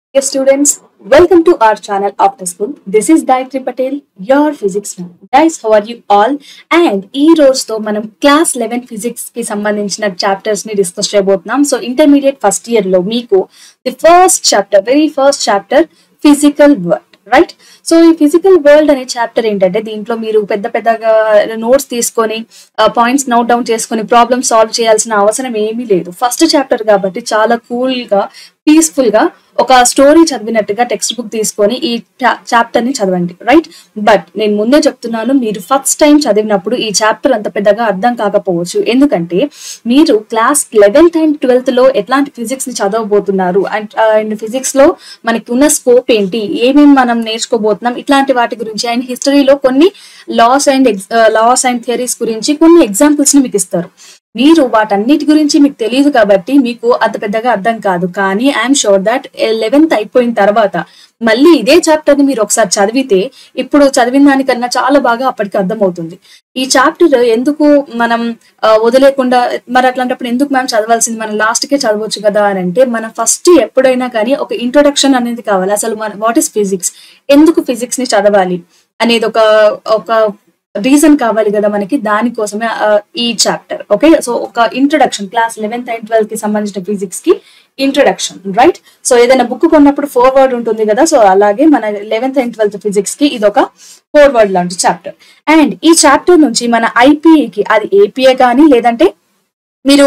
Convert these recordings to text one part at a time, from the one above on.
Dear students, welcome to our channel After School. This is Gayatri Patel, your physics ma'am. Guys, how are you all? And ఈ రోజుతో మనం class eleven physics కి సంబంధించిన chapters ని discuss చేయబోతున్నాం so intermediate first year లో మీకు the first chapter very first chapter physical world right so ఈ ఫిజికల్ వరల్డ్ అనే చాప్టర్ ఏంటంటే దీంట్లో మీరు పెద్ద పెద్దగా నోట్స్ తీసుకొని పాయింట్స్ నోట్ డౌన్ చేసుకొని ప్రాబ్లమ్ సాల్వ్ చేయాల్సిన అవసరం ఏమీ లేదు ఫస్ట్ చాప్టర్ కాబట్టి చాలా కూల్ గా పీస్ఫుల్ గా ఒక స్టోరీ చదివినట్టుగా టెక్స్ట్ బుక్ తీసుకొని ఈ చాప్టర్ ని చదవండి రైట్ బట్ నేను ముందే చెప్తున్నాను మీరు ఫస్ట్ టైం చదివినప్పుడు ఈ చాప్టర్ అంత పెద్దగా అర్థం కాకపోవచ్చు ఎందుకంటే మీరు క్లాస్ లెవెన్త్ అండ్ ట్వెల్త్ లో ఎట్లాంటి ఫిజిక్స్ ని చదవబోతున్నారు అండ్ అండ్ ఫిజిక్స్ లో మనకి ఉన్న స్కోప్ ఏంటి ఏమేమి మనం నేర్చుకోబోతున్నాం ఇట్లాంటి వాటి గురించి అండ్ హిస్టరీలో కొన్ని laws and laws and theories గురించి కొన్ని ఎగ్జాంపుల్స్ ని మీకు ఇస్తారు మీరు వాటన్నిటి గురించి మీకు తెలియదు కాబట్టి మీకు అంత పెద్దగా అర్థం కాదు కానీ ఐఎమ్ షూర్ దట్ లెవెన్త్ అయిపోయిన తర్వాత మళ్ళీ ఇదే చాప్టర్ ని మీరు ఒకసారి చదివితే ఇప్పుడు చదివిన దానికన్నా చాలా బాగా అప్పటికి అర్థమవుతుంది ఈ చాప్టర్ ఎందుకు మనం ఆ, వదిలేకుండా మరి అట్లాంటప్పుడు ఎందుకు మ్యామ్ చదవాల్సింది మనం లాస్ట్ కే చదవచ్చు కదా అని అంటే మనం ఫస్ట్ ఎప్పుడైనా కానీ ఒక ఇంట్రొడక్షన్ అనేది కావాలి అసలు మన వాట్ ఈస్ ఫిజిక్స్ ఎందుకు ఫిజిక్స్ ని చదవాలి అనేది ఒక ఒక రీజన్ కావాలి కదా మనకి దానికోసమే ఆ, ఈ చాప్టర్ ఓకే సో ఒక introduction class eleventh and twelfth కి సంబంధించిన ఫిజిక్స్ కి ఇంట్రొడక్షన్ రైట్ సో ఏదైనా బుక్ కొన్నప్పుడు ఫోర్వర్డ్ ఉంటుంది కదా సో అలాగే మన లెవెన్త్ అండ్ ట్వెల్త్ ఫిజిక్స్ కి ఇది ఒక ఫోర్వర్డ్ లాంటి చాప్టర్ అండ్ ఈ చాప్టర్ నుంచి మన ఐపీఏకి అది ఏపీఏ కానీ లేదంటే మీరు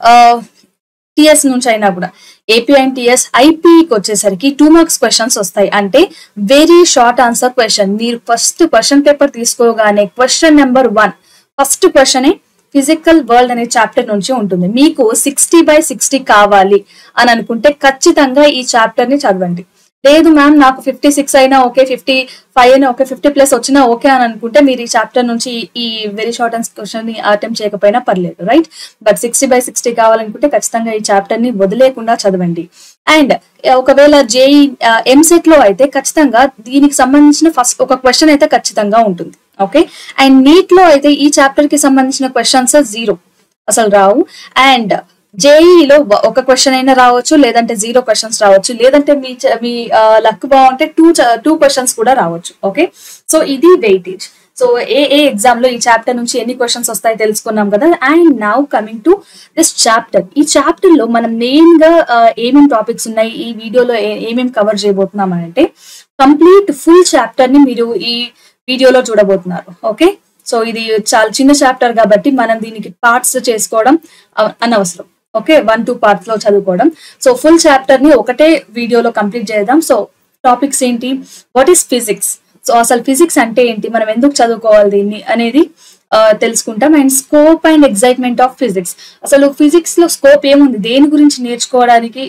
టిఎస్ నుంచి అయినా కూడా ఏపీ అండ్ టిఎస్ ఐపీకి వచ్చేసరికి టూ మార్క్స్ క్వశ్చన్స్ వస్తాయి అంటే వెరీ షార్ట్ ఆన్సర్ క్వశ్చన్ మీరు ఫస్ట్ క్వశ్చన్ పేపర్ తీసుకోగానే question number one first question physical world అనే చాప్టర్ నుంచి ఉంటుంది మీకు సిక్స్టీ బై సిక్స్టీ కావాలి అని అనుకుంటే ఖచ్చితంగా ఈ చాప్టర్ ని చదవండి లేదు మ్యామ్ నాకు ఫిఫ్టీ సిక్స్ అయినా ఓకే ఫిఫ్టీ ఫైవ్ అయినా ఓకే ఫిఫ్టీ ప్లస్ వచ్చినా ఓకే అని అనుకుంటే మీరు ఈ చాప్టర్ నుంచి ఈ వెరీ షార్ట్ అండ్ క్వశ్చన్ ని అటెంప్ట్ చేయకపోయినా పర్లేదు right but sixty by sixty కావాలనుకుంటే ఖచ్చితంగా ఈ చాప్టర్ ని వదిలేకుండా చదవండి అండ్ ఒకవేళ జేఈ ఎంసెట్ లో అయితే ఖచ్చితంగా దీనికి సంబంధించిన ఫస్ట్ ఒక క్వశ్చన్ అయితే ఖచ్చితంగా ఉంటుంది ఓకే అండ్ నీట్ లో అయితే ఈ చాప్టర్ కి సంబంధించిన క్వశ్చన్స్ జీరో అసలు రావు అండ్ జేఈలో ఒక క్వశ్చన్ అయినా రావచ్చు లేదంటే జీరో క్వశ్చన్స్ రావచ్చు లేదంటే మీ చ- మీ లక్ బాగుంటే టూ టూ క్వశ్చన్స్ కూడా రావచ్చు ఓకే సో ఇది వెయిటేజ్ సో ఏ ఏ ఎగ్జామ్ లో ఈ చాప్టర్ నుంచి ఎన్ని క్వశ్చన్స్ వస్తాయో తెలుసుకున్నాం కదా and now coming to this chapter ఈ చాప్టర్ లో మనం మెయిన్ గా ఏమేమి టాపిక్స్ ఉన్నాయి ఈ వీడియోలో ఏమేమి కవర్ చేయబోతున్నాం అని అంటే కంప్లీట్ ఫుల్ చాప్టర్ ని మీరు ఈ వీడియోలో చూడబోతున్నారు ఓకే సో ఇది చాలా చిన్న చాప్టర్ కాబట్టి మనం దీనికి పార్ట్స్ చేసుకోవడం అవ- అనవసరం ఓకే వన్ టూ పార్ట్స్ లో చదువుకోవడం సో ఫుల్ చాప్టర్ ని ఒకటే వీడియోలో కంప్లీట్ చేద్దాం సో టాపిక్స్ ఏంటి వాట్ ఈస్ ఫిజిక్స్ సో అసలు ఫిజిక్స్ అంటే ఏంటి మనం ఎందుకు చదువుకోవాలి దీన్ని అనేది ఆ, తెలుసుకుంటాం and scope and excitement of physics అసలు ఫిజిక్స్ లో స్కోప్ ఏముంది దేని గురించి నేర్చుకోవడానికి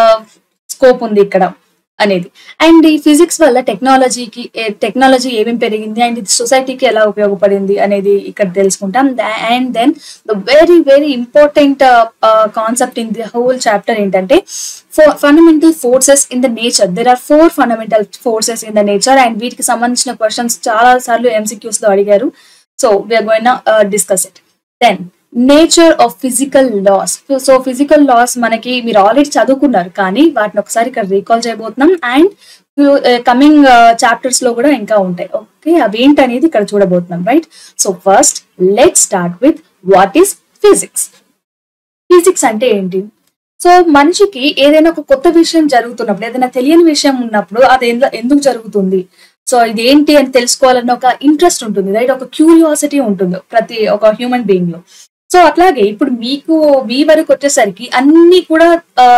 స్కోప్ ఉంది ఇక్కడ అనేది అండ్ ఈ ఫిజిక్స్ వల్ల టెక్నాలజీకి టెక్నాలజీ ఏమేమి పెరిగింది అండ్ ఇది సొసైటీకి ఎలా ఉపయోగపడింది అనేది ఇక్కడ తెలుసుకుంటాం and then the very very important concept in the whole chapter ఏంటంటే fundamental forces in the nature there are four fundamental forces in the nature and వీటికి సంబంధించిన క్వశ్చన్స్ చాలా సార్లు ఎంసీక్యూస్ లో అడిగారు so we're going discuss it then nature of physical laws so physical laws మనకి మీరు already చదువుకున్నారు కానీ వాటిని ఒకసారి ఇక్కడ రీకాల్ చేయబోతున్నాం అండ్ కమింగ్ చాప్టర్స్ లో కూడా ఇంకా ఉంటాయి ఓకే అవి ఏంటనేది ఇక్కడ చూడబోతున్నాం right so first let start with what is physics physics అంటే ఏంటి సో మనిషికి ఏదైనా ఒక కొత్త విషయం జరుగుతున్నప్పుడు ఏదైనా తెలియని విషయం ఉన్నప్పుడు అది ఎందు- ఎందుకు జరుగుతుంది సో ఇది ఏంటి అని తెలుసుకోవాలన్న ఒక ఇంట్రెస్ట్ ఉంటుంది రైట్ ఒక క్యూరియాసిటీ ఉంటుంది ప్రతి ఒక హ్యూమన్ బీయింగ్ లో సో అట్లాగే ఇప్పుడు మీకు మీ వరకు వచ్చేసరికి అన్ని కూడా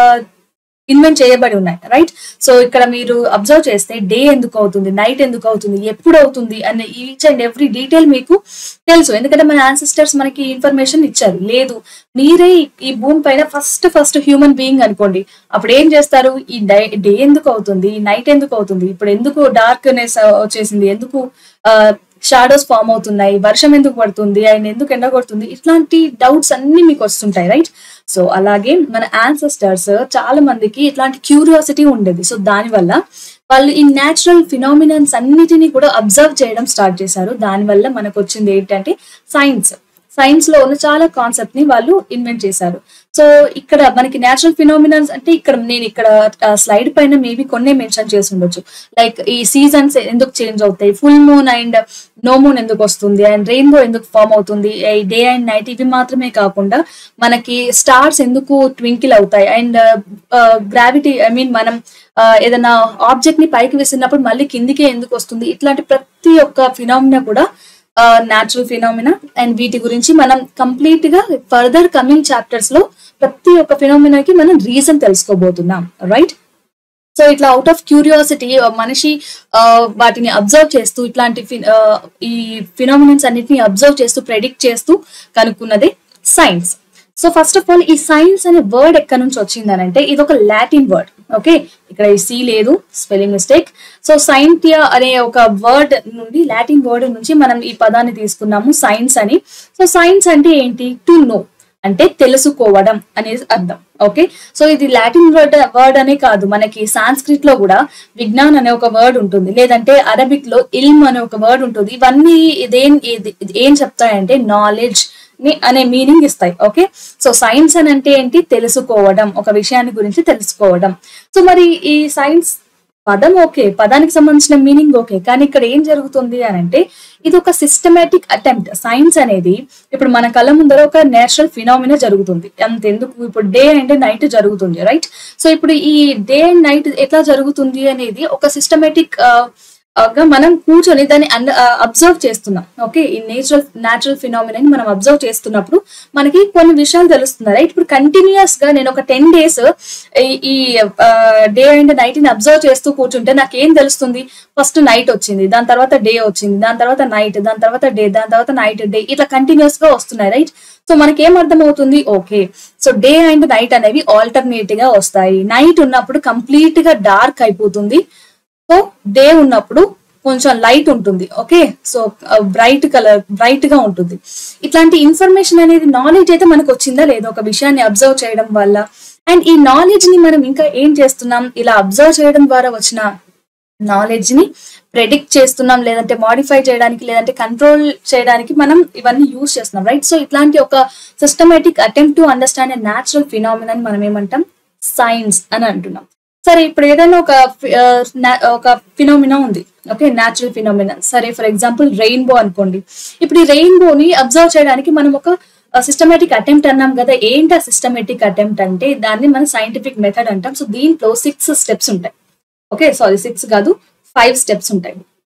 ఇన్వెంట్ చేయబడి ఉన్నాయి రైట్ సో ఇక్కడ మీరు అబ్జర్వ్ చేస్తే డే ఎందుకు అవుతుంది నైట్ ఎందుకు అవుతుంది ఎప్పుడు అవుతుంది అనే ఈచ్ అండ్ ఎవ్రీ డీటెయిల్ మీకు తెలుసు ఎందుకంటే మన యాన్సిస్టర్స్ మనకి ఇన్ఫర్మేషన్ ఇచ్చారు లేదు మీరే ఈ- ఈ భూమి పైన ఫస్ట్ ఫస్ట్ హ్యూమన్ బీయింగ్ అనుకోండి అప్పుడు ఏం చేస్తారు ఈ డే డే ఎందుకు అవుతుంది నైట్ ఎందుకు అవుతుంది ఇప్పుడు ఎందుకు డార్క్నెస్ వచ్చేసింది ఎందుకు షాడోస్ ఫామ్ అవుతున్నాయి వర్షం ఎందుకు పడుతుంది ఆయన ఎందుకు ఎండ కొడుతుంది ఇట్లాంటి డౌట్స్ అన్ని మీకు వస్తుంటాయి రైట్ సో అలాగే మన యాన్సెస్టర్స్ చాలా మందికి ఇట్లాంటి క్యూరియాసిటీ ఉండేది సో దానివల్ల వాళ్ళు ఈ న్యాచురల్ ఫినామినన్స్ అన్నిటినీ కూడా అబ్జర్వ్ చేయడం స్టార్ట్ చేశారు దానివల్ల మనకు వచ్చింది ఏంటంటే సైన్స్ సైన్స్ లో ఉన్న చాలా కాన్సెప్ట్ ని వాళ్ళు ఇన్వెంట్ చేశారు సో ఇక్కడ మనకి నేచురల్ ఫినామినల్స్ అంటే ఇక్కడ నేను ఇక్కడ స్లైడ్ పైన మేబీ కొన్ని మెన్షన్ చేసి ఉండొచ్చు లైక్ ఈ సీజన్స్ ఎందుకు చేంజ్ అవుతాయి full moon and no moon ఎందుకు వస్తుంది అండ్ రెయిన్బో ఎందుకు ఫామ్ అవుతుంది డే అండ్ నైట్ ఇవి మాత్రమే కాకుండా మనకి స్టార్స్ ఎందుకు ట్వింకిల్ అవుతాయి అండ్ గ్రావిటీ ఐ మీన్ మనం ఆ, ఏదైనా ఆబ్జెక్ట్ ని పైకి విసిరినప్పుడు మళ్ళీ కిందికే ఎందుకు వస్తుంది ఇట్లాంటి ప్రతి ఒక్క ఫినామినా కూడా న్యాచురల్ ఫినామినా అండ్ వీటి గురించి మనం కంప్లీట్ గా ఫర్దర్ కమింగ్ చాప్టర్స్ లో ప్రతి ఒక్క ఫినామినాకి మనం రీజన్ తెలుసుకోబోతున్నాం రైట్ సో ఇట్లా అవుట్ ఆఫ్ క్యూరియాసిటీ మనిషి ఆ, వాటిని అబ్జర్వ్ చేస్తూ ఇట్లాంటి ఫి- ఆ, ఈ ఫినామినన్స్ అన్నిటిని అబ్జర్వ్ చేస్తూ ప్రెడిక్ట్ చేస్తూ కనుక్కున్నదే science so first of all ఈ సైన్స్ అనే వర్డ్ ఎక్కడి నుంచి వచ్చిందనంటే ఇది ఒక లాటిన్ వర్డ్ ఓకే ఇక్కడ ఈ సి లేదు స్పెల్లింగ్ మిస్టేక్ సో సైంటియా అనే ఒక వర్డ్ నుండి లాటిన్ వర్డ్ నుంచి మనం ఈ పదాన్ని తీసుకున్నాము సైన్స్ అని సో సైన్స్ అంటే ఏంటి టు నో అంటే తెలుసుకోవడం అనేది అర్థం ఓకే సో ఇది లాటిన్ వర్డ్ వర్డ్ అనే కాదు మనకి సాంస్క్రిట్ లో కూడా విజ్ఞాన్ అనే ఒక వర్డ్ ఉంటుంది లేదంటే అరబిక్ లో ఇల్మ్ అనే ఒక వర్డ్ ఉంటుంది ఇవన్నీ ఇదేం ఇది- ఇది ఏం చెప్తాయంటే నాలెడ్జ్ ని అనే మీనింగ్ ఇస్తాయి ఓకే సో సైన్స్ అని అంటే ఏంటి తెలుసుకోవడం ఒక విషయాన్ని గురించి తెలుసుకోవడం సో మరి ఈ సైన్స్ పదం ఓకే పదానికి సంబంధించిన మీనింగ్ ఓకే కానీ ఇక్కడ ఏం జరుగుతుంది అని అంటే ఇది ఒక సిస్టమేటిక్ అటెంప్ట్ సైన్స్ అనేది ఇప్పుడు మన కళ్ళ ముందర ఒక నేచురల్ ఫినామినా జరుగుతుంది అంతెందుకు ఇప్పుడు డే అండ్ నైట్ జరుగుతుంది రైట్ సో ఇప్పుడు ఈ డే అండ్ నైట్ ఎట్లా జరుగుతుంది అనేది ఒక సిస్టమేటిక్ గా మనం కూర్చొని దాన్ని అబ్జర్వ్ చేస్తున్నాం ఓకే ఈ నేచురల్ న్యాచురల్ ఫినామినా మనం అబ్జర్వ్ చేస్తున్నప్పుడు మనకి కొన్ని విషయాలు తెలుస్తున్నాయి రైట్ ఇప్పుడు కంటిన్యూస్ గా నేను ఒక టెన్ డేస్ ఈ డే అండ్ నైట్ ని అబ్జర్వ్ చేస్తూ కూర్చుంటే నాకు ఏం తెలుస్తుంది ఫస్ట్ నైట్ వచ్చింది దాని తర్వాత డే వచ్చింది దాని తర్వాత నైట్ దాని తర్వాత డే దాని తర్వాత నైట్ డే ఇట్లా కంటిన్యూస్ గా వస్తున్నాయి రైట్ సో మనకి ఏం అర్థమవుతుంది okay so day and night అనేవి ఆల్టర్నేట్ గా వస్తాయి నైట్ ఉన్నప్పుడు కంప్లీట్ గా డార్క్ అయిపోతుంది సో డే ఉన్నప్పుడు కొంచెం లైట్ ఉంటుంది okay so bright colour bright గా ఉంటుంది ఇట్లాంటి ఇన్ఫర్మేషన్ అనేది నాలెడ్జ్ అయితే మనకు వచ్చిందా లేదా ఒక విషయాన్ని అబ్జర్వ్ చేయడం వల్ల అండ్ ఈ నాలెడ్జ్ ని మనం ఇంకా ఏం చేస్తున్నాం ఇలా అబ్జర్వ్ చేయడం ద్వారా వచ్చిన నాలెడ్జ్ ని ప్రెడిక్ట్ చేస్తున్నాం లేదంటే మాడిఫై చేయడానికి లేదంటే కంట్రోల్ చేయడానికి మనం ఇవన్నీ యూజ్ చేస్తున్నాం రైట్ సో ఇట్లాంటి ఒక systematic attempt to understand a natural phenomenon మనం ఏమంటాం సైన్స్ అని అంటున్నాం సరే ఇప్పుడు ఏదైనా ఒక ఫి- ఆ, నా- ఒక ఫినోమినా ఉంది ఓకే న్యాచురల్ ఫినోమినా సరే ఫర్ ఎగ్జాంపుల్ రెయిన్బో అనుకోండి ఇప్పుడు ఈ రెయిన్బోని అబ్జర్వ్ చేయడానికి మనం ఒక సిస్టమేటిక్ అటెంప్ట్ అన్నాం కదా ఏంటి ఆ సిస్టమేటిక్ అటెంప్ట్ అంటే దాన్ని మనం సైంటిఫిక్ మెథడ్ అంటాం సో దీంట్లో సిక్స్ స్టెప్స్ ఉంటాయి ఓకే సారీ సిక్స్ కాదు ఫైవ్ స్టెప్స్ ఉంటాయి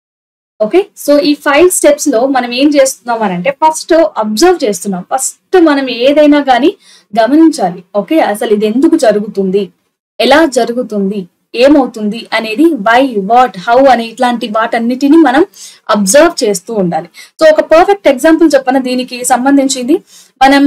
ఓకే సో ఈ ఫైవ్ స్టెప్స్ లో మనం ఏం చేస్తున్నాం అని అంటే ఫస్ట్ అబ్జర్వ్ చేస్తున్నాం ఫస్ట్ మనం ఏదైనా కానీ గమనించాలి ఓకే అసలు ఇది ఎందుకు జరుగుతుంది ఎలా జరుగుతుంది ఏమవుతుంది అనేది వై వాట్ హౌ అనే ఇట్లాంటి వాటన్నిటిని మనం అబ్జర్వ్ చేస్తూ ఉండాలి సో ఒక పర్ఫెక్ట్ ఎగ్జాంపుల్ చెప్పన దీనికి సంబంధించింది మనం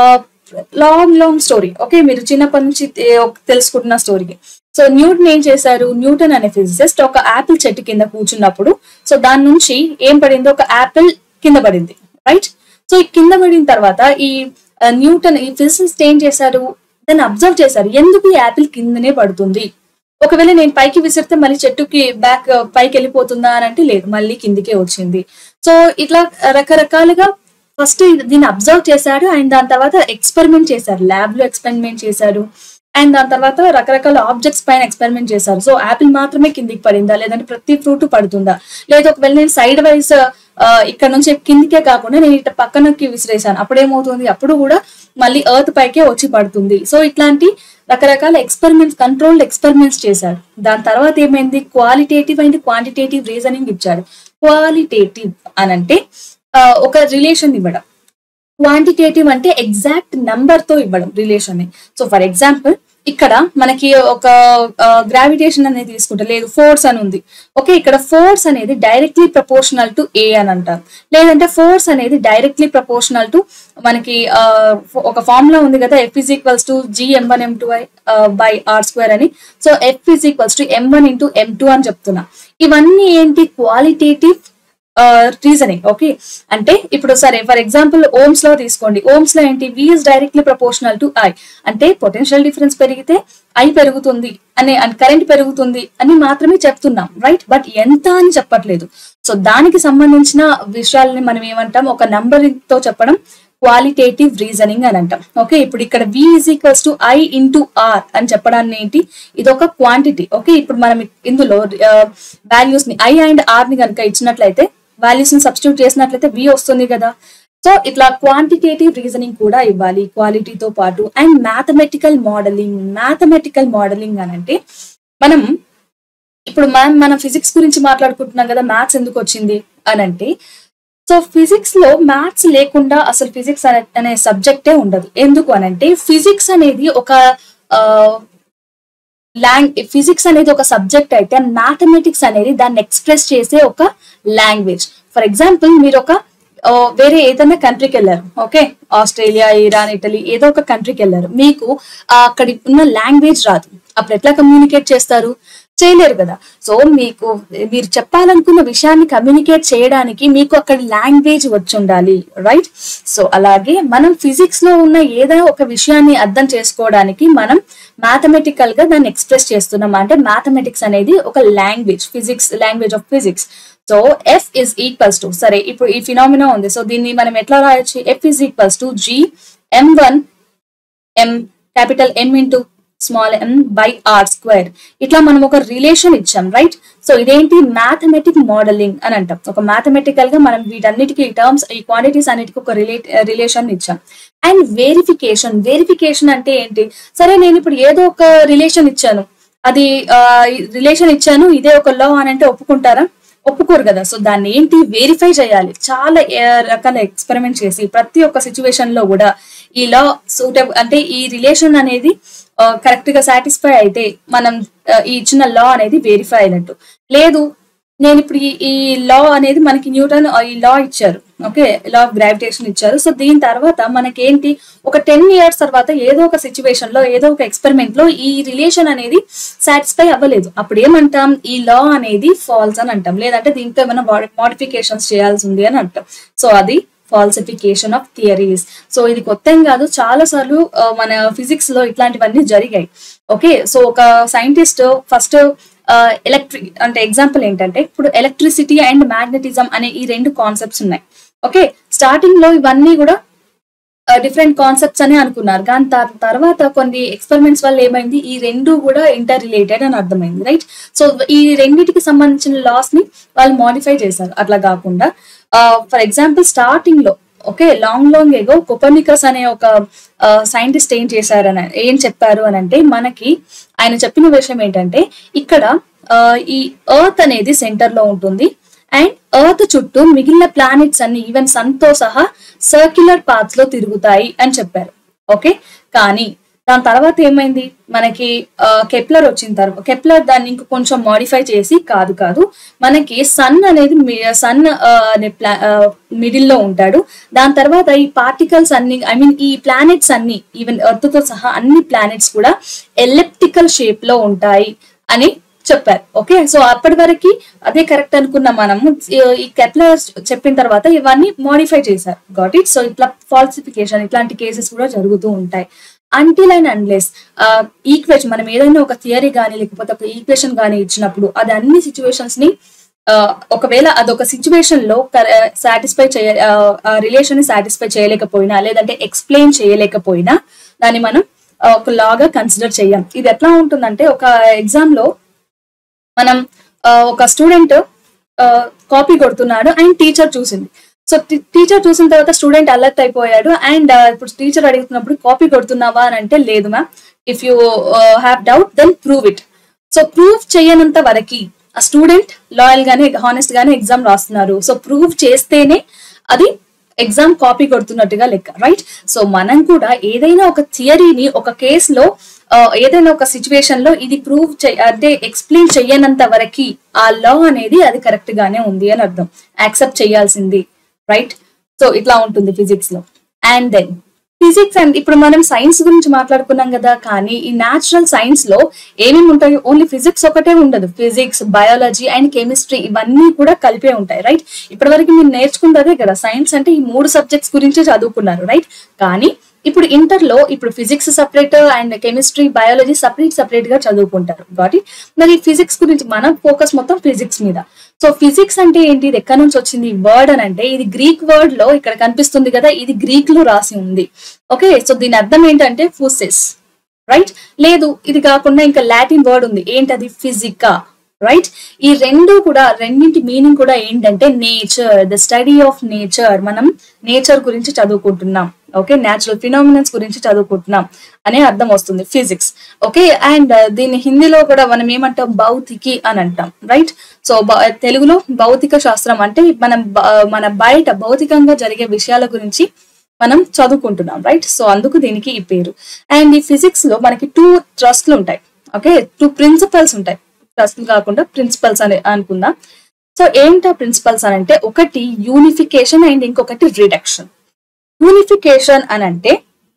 లాంగ్ లాంగ్ స్టోరీ ఓకే మీరు చిన్నప్పటి నుంచి ఏ- ఒక తెలుసుకుంటున్న స్టోరీకి సో న్యూటన్ ఏం చేశారు న్యూటన్ అనే ఫిజిసిస్ట్ ఒక యాపిల్ చెట్టు కింద కూర్చున్నప్పుడు సో దాని నుంచి ఏం పడింది ఒక యాపిల్ కింద పడింది రైట్ సో ఈ కింద పడిన తర్వాత ఈ ఆ, న్యూటన్ ఈ ఫిజిసిస్ట్ ఏం చేశారు దాన్ని అబ్జర్వ్ చేశారు ఎందుకు ఈ యాపిల్ కిందనే పడుతుంది ఒకవేళ నేను పైకి విసిరితే మళ్ళీ చెట్టుకి బ్యాక్ పైకి వెళ్ళిపోతుందా అని అంటే లేదు మళ్ళీ కిందికే వచ్చింది సో ఇట్లా రకరకాలుగా ఫస్ట్ దీన్ని అబ్జర్వ్ చేశాడు అండ్ దాని తర్వాత ఎక్స్పెరిమెంట్ చేశారు ల్యాబ్ లో ఎక్స్పెరిమెంట్ చేశారు అండ్ దాని తర్వాత రకరకాల ఆబ్జెక్ట్స్ పైన ఎక్స్పెరిమెంట్ చేశారు సో యాపిల్ మాత్రమే కిందికి పడిందా లేదంటే ప్రతి ఫ్రూట్ పడుతుందా లేదా ఒకవేళ నేను సైడ్ వైజ్ ఇక్కడ నుంచి కిందికే కాకుండా నేను ఇట్లా పక్కనకి విసిరేసాను అప్పుడు ఏమవుతుంది అప్పుడు కూడా మళ్ళీ ఎర్త్ పైకే వచ్చి పడుతుంది సో ఇట్లాంటి రకరకాల ఎక్స్పెరిమెంట్స్ కంట్రోల్డ్ ఎక్స్పెరిమెంట్స్ చేశాడు దాని తర్వాత ఏమైంది క్వాలిటేటివ్ అండ్ క్వాంటిటేటివ్ రీజనింగ్ ఇచ్చాడు క్వాలిటేటివ్ అని అంటే ఆ, ఒక రిలేషన్ ఇవ్వడం క్వాంటిటేటివ్ అంటే ఎగ్జాక్ట్ నంబర్ తో ఇవ్వడం రిలేషన్ ని సో ఫర్ ఎగ్జాంపుల్ ఇక్కడ మనకి ఒక గ్రావిటేషన్ అనేది తీసుకుంటే లేదు ఫోర్స్ అని ఉంది ఓకే ఇక్కడ ఫోర్స్ అనేది డైరెక్ట్లీ ప్రపోర్షనల్ టు ఏ అని అంటారు లేదంటే ఫోర్స్ అనేది డైరెక్ట్లీ ప్రపోర్షనల్ టు మనకి ఆ, ఒక ఫార్ములా ఉంది కదా F is equals to G M one M two I by R square అని so F is equals to M one into M two అని చెప్తున్నా ఇవన్నీ ఏంటి క్వాలిటేటివ్ రీజనింగ్ ఓకే అంటే ఇప్పుడు సరే ఫర్ ఎగ్జాంపుల్ ఓమ్స్ లో తీసుకోండి ఓమ్స్ లో ఏంటి V is directly proportional to I అంటే పొటెన్షియల్ డిఫరెన్స్ పెరిగితే ఐ పెరుగుతుంది అనే కరెంట్ పెరుగుతుంది అని మాత్రమే చెప్తున్నాం రైట్ బట్ ఎంత అని చెప్పట్లేదు సో దానికి సంబంధించిన విషయాలని మనం ఏమంటాం ఒక నంబర్ తో చెప్పడం క్వాలిటేటివ్ రీజనింగ్ అని అంటాం ఓకే ఇప్పుడు ఇక్కడ V is equals to I into R అని చెప్పడాన్ని ఏంటి ఇది ఒక క్వాంటిటీ ఓకే ఇప్పుడు మనం ఇందులో వాల్యూస్ ని ఐ అండ్ ఆర్ ని కనుక ఇచ్చినట్లయితే వాల్యూస్ ని సబ్స్టిట్యూట్ చేసినట్లయితే వి వస్తుంది కదా సో ఇట్లా క్వాంటిటేటివ్ రీజనింగ్ కూడా ఇవ్వాలి క్వాలిటీతో పాటు and mathematical modelling mathematical modelling అని అంటే మనం ఇప్పుడు మనం మనం ఫిజిక్స్ గురించి మాట్లాడుకుంటున్నాం కదా మ్యాథ్స్ ఎందుకు వచ్చింది అని అంటే సో ఫిజిక్స్ లో మ్యాథ్స్ లేకుండా అసలు ఫిజిక్స్ అనే అనే సబ్జెక్టే ఉండదు ఎందుకు అని అంటే ఫిజిక్స్ అనేది ఒక లాంగ్ ఫిజిక్స్ అనేది ఒక సబ్జెక్ట్ అయితే మ్యాథమెటిక్స్ అనేది దాన్ని ఎక్స్ప్రెస్ చేసే ఒక లాంగ్వేజ్ ఫర్ ఎగ్జాంపుల్ మీరు ఒక ఆ, వేరే ఏదైనా కంట్రీకి వెళ్ళారు ఓకే ఆస్ట్రేలియా ఇరాన్ ఇటలీ ఏదో ఒక కంట్రీకి వెళ్ళారు మీకు ఆ, అక్కడి ఉన్న లాంగ్వేజ్ రాదు అప్పుడు ఎట్లా కమ్యూనికేట్ చేస్తారు చేయలేరు కదా సో మీకు మీరు చెప్పాలనుకున్న విషయాన్ని కమ్యూనికేట్ చేయడానికి మీకు అక్కడ లాంగ్వేజ్ వచ్చి ఉండాలి రైట్ సో అలాగే మనం ఫిజిక్స్ లో ఉన్న ఏదైనా ఒక విషయాన్ని అర్థం చేసుకోవడానికి మనం మ్యాథమెటికల్ గా దాన్ని ఎక్స్ప్రెస్ చేస్తున్నాం అంటే మ్యాథమెటిక్స్ అనేది ఒక language physics language of physics so F is equals to సరే ఇప్పుడు ఈ ఫినామినా ఉంది సో దీన్ని మనం ఎట్లా రాయొచ్చు F is equals to G M one M capital M into small M by R square ఇట్లా మనం ఒక రిలేషన్ ఇచ్చాం రైట్ సో ఇదేంటి మ్యాథమెటిక్ మోడలింగ్ అని అంటాం ఒక మ్యాథమెటికల్ గా మనం వీటన్నిటికీ ఈ టర్మ్స్ ఈ క్వాంటిటీస్ అన్నిటికీ ఒక రిలేట్ రిలేషన్ ఇచ్చాం అండ్ వెరిఫికేషన్ వెరిఫికేషన్ అంటే ఏంటి సరే నేను ఇప్పుడు ఏదో ఒక రిలేషన్ ఇచ్చాను అది రిలేషన్ ఇచ్చాను ఇదే ఒక లా అని అంటే ఒప్పుకుంటారా ఒప్పుకోరు కదా సో దాన్ని ఏంటి వెరిఫై చేయాలి చాలా ఆ, రకాల ఎక్స్పెరిమెంట్ చేసి ప్రతి ఒక్క సిచ్యువేషన్ లో కూడా ఈ లా సూటబుల్ అంటే ఈ రిలేషన్ అనేది కరెక్ట్ గా సాటిస్ఫై అయితే మనం ఆ, ఈ ఇచ్చిన లా అనేది వెరిఫై అయినట్టు లేదు నేను ఇప్పుడు ఈ ఈ లా అనేది మనకి న్యూటన్ ఆ, ఈ లా ఇచ్చారు ఓకే లా ఆఫ్ గ్రావిటేషన్ ఇచ్చారు సో దీని తర్వాత మనకేంటి ఒక టెన్ ఇయర్స్ తర్వాత ఏదో ఒక సిచ్యువేషన్ లో ఏదో ఒక ఎక్స్పెరిమెంట్ లో ఈ రిలేషన్ అనేది సాటిస్ఫై అవ్వలేదు అప్పుడు ఏమంటాం ఈ లా అనేది ఫాల్స్ అని అంటాం లేదంటే దీంట్లో ఏమైనా మోడిఫికేషన్స్ చేయాల్సి ఉంది అని అంటాం సో అది ఫాల్సిఫికేషన్ ఆఫ్ థియరీస్ సో ఇది కొత్త ఏం కాదు చాలా సార్లు ఆ, మన ఫిజిక్స్ లో ఇట్లాంటివన్నీ జరిగాయి ఓకే సో ఒక సైంటిస్ట్ ఫస్ట్ ఎలక్ట్రిక్ అంటే ఎగ్జాంపుల్ ఏంటంటే ఇప్పుడు ఎలక్ట్రిసిటీ అండ్ మ్యాగ్నెటిజం అనే ఈ రెండు కాన్సెప్ట్స్ ఉన్నాయి ఓకే స్టార్టింగ్ లో ఇవన్నీ కూడా డిఫరెంట్ కాన్సెప్ట్స్ అని అనుకున్నారు కానీ త- తర్వాత కొన్ని ఎక్స్పెరిమెంట్స్ వల్ల ఏమైంది ఈ రెండు కూడా ఇంటర్ రిలేటెడ్ అని అర్థమైంది రైట్ సో ఈ రెండింటికి సంబంధించిన లాస్ ని వాళ్ళు మోడిఫై చేశారు అట్లా కాకుండా ఫర్ ఎగ్జాంపుల్ స్టార్టింగ్ లో okay long long ago Copernicus అనే ఒక సైంటిస్ట్ ఏం చేశారని ఏం చెప్పారు అని అంటే మనకి ఆయన చెప్పిన విషయం ఏంటంటే ఇక్కడ ఆ, ఈ ఎర్త్ అనేది సెంటర్ లో ఉంటుంది అండ్ ఎర్త్ చుట్టూ మిగిలిన ప్లానెట్స్ అన్ని ఈవెన్ సన్ తో సహా సర్క్యులర్ పాత్స్ లో తిరుగుతాయి అని చెప్పారు ఓకే కానీ దాని తర్వాత ఏమైంది మనకి కెప్లర్ వచ్చిన తర్వాత కెప్లర్ దాన్ని ఇంక కొంచెం మాడిఫై చేసి కాదు కాదు మనకి సన్ అనేది సన్ అనే ప్లా మిడిల్ లో ఉంటాడు దాని తర్వాత ఈ పార్టికల్స్ అన్ని ఐ మీన్ ఈ ప్లానెట్స్ అన్ని ఈవెన్ ఎర్త్ తో సహా అన్ని ప్లానెట్స్ కూడా ఎలెప్టికల్ షేప్ లో ఉంటాయి అని చెప్పారు ఓకే సో అప్పటి వరకు అదే కరెక్ట్ అనుకున్న మనము ఈ- ఈ కెప్లర్ చెప్పిన తర్వాత ఇవన్నీ మోడిఫై చేశారు గాట్ ఇట్ సో ఇట్లా ఫాల్సిఫికేషన్ ఇట్లాంటి కేసెస్ కూడా జరుగుతూ ఉంటాయి అంటిల్ అండ్ అన్లెస్ ఈక్వేషన్ మనం ఏదైనా ఒక థియరీ కానీ లేకపోతే ఒక ఈక్వేషన్ కానీ ఇచ్చినప్పుడు అది అన్ని సిచ్యువేషన్స్ ని ఆ, ఒకవేళ అదొక సిచ్యువేషన్ లో సాటిస్ఫై చేయ రిలేషన్ ని సాటిస్ఫై చేయలేకపోయినా లేదంటే ఎక్స్ప్లెయిన్ చేయలేకపోయినా దాన్ని మనం ఆ, ఒక లాగా కన్సిడర్ చేయం ఇది ఎట్లా ఉంటుందంటే ఒక ఎగ్జామ్ లో మనం ఆ, ఒక స్టూడెంట్ కాపీ కొడుతున్నాడు అండ్ టీచర్ చూసింది సో టీచర్ చూసిన తర్వాత స్టూడెంట్ అలర్ట్ అయిపోయాడు అండ్ ఇప్పుడు టీచర్ అడుగుతున్నప్పుడు కాపీ కొడుతున్నావా అని అంటే లేదు ma'am if you have doubt then prove it so prove చేయనంత వరకు ఆ స్టూడెంట్ లాయల్ గానే హానెస్ట్ గానే ఎగ్జామ్ రాస్తున్నారు సో ప్రూవ్ చేస్తేనే అది ఎగ్జామ్ కాపీ కొడుతున్నట్టుగా లెక్క రైట్ సో మనం కూడా ఏదైనా ఒక థియరీని ఒక కేసులో ఏదైనా ఒక సిచ్యువేషన్ లో ఇది ప్రూవ్ అంటే ఎక్స్ప్లెయిన్ చెయ్యనంత వరకు ఆ లా అనేది అది కరెక్ట్ గానే ఉంది అని అర్థం యాక్సెప్ట్ చేయాల్సింది రైట్ సో ఇట్లా ఉంటుంది ఫిజిక్స్ లో అండ్ దెన్ ఫిజిక్స్ అండ్ ఇప్పుడు మనం సైన్స్ గురించి మాట్లాడుకున్నాం కదా కానీ ఈ న్యాచురల్ సైన్స్ లో ఏమేమి ఉంటాయి ఓన్లీ ఫిజిక్స్ ఒకటే ఉండదు ఫిజిక్స్ బయాలజీ అండ్ కెమిస్ట్రీ ఇవన్నీ కూడా కలిపే ఉంటాయి రైట్ ఇప్పటి వరకు మీరు నేర్చుకున్నదే కదా సైన్స్ అంటే ఈ మూడు సబ్జెక్ట్స్ గురించే చదువుకున్నారు రైట్ కానీ ఇప్పుడు ఇంటర్ లో ఇప్పుడు physics separate and chemistry biology separate separate గా చదువుకుంటారు కాబట్టి మరి ఫిజిక్స్ గురించి మన ఫోకస్ మొత్తం ఫిజిక్స్ మీద సో ఫిజిక్స్ అంటే ఏంటి ఇది ఎక్కడి నుంచి వచ్చింది వర్డ్ అని అంటే ఇది గ్రీక్ వర్డ్ లో ఇక్కడ కనిపిస్తుంది కదా ఇది గ్రీక్ లో రాసి ఉంది ఓకే సో దీని అర్థం ఏంటంటే ఫుసెస్ రైట్ లేదు ఇది కాకుండా ఇంకా లాటిన్ వర్డ్ ఉంది ఏంటది ఫిజికా రైట్ ఈ రెండు కూడా రెండింటి మీనింగ్ కూడా ఏంటంటే nature the study of nature మనం నేచర్ గురించి చదువుకుంటున్నాం ఓకే న్యాచురల్ ఫినామినన్స్ గురించి చదువుకుంటున్నాం అనే అర్థం వస్తుంది ఫిజిక్స్ ఓకే అండ్ దీన్ని హిందీలో కూడా మనం ఏమంటాం భౌతికి అని అంటాం రైట్ సో తెలుగులో భౌతిక శాస్త్రం అంటే మనం బ- మన బయట భౌతికంగా జరిగే విషయాల గురించి మనం చదువుకుంటున్నాం రైట్ సో అందుకు దీనికి ఈ పేరు అండ్ ఈ ఫిజిక్స్ లో మనకి టూ ట్రస్ట్లు ఉంటాయి ఓకే టూ ప్రిన్సిపల్స్ ఉంటాయి ట్రస్ట్లు కాకుండా ప్రిన్సిపల్స్ అని అనుకుందాం సో ఏంటా ప్రిన్సిపల్స్ అని అంటే ఒకటి యూనిఫికేషన్ అండ్ ఇంకొకటి రిడక్షన్ యూనిఫికేషన్ అని అంటే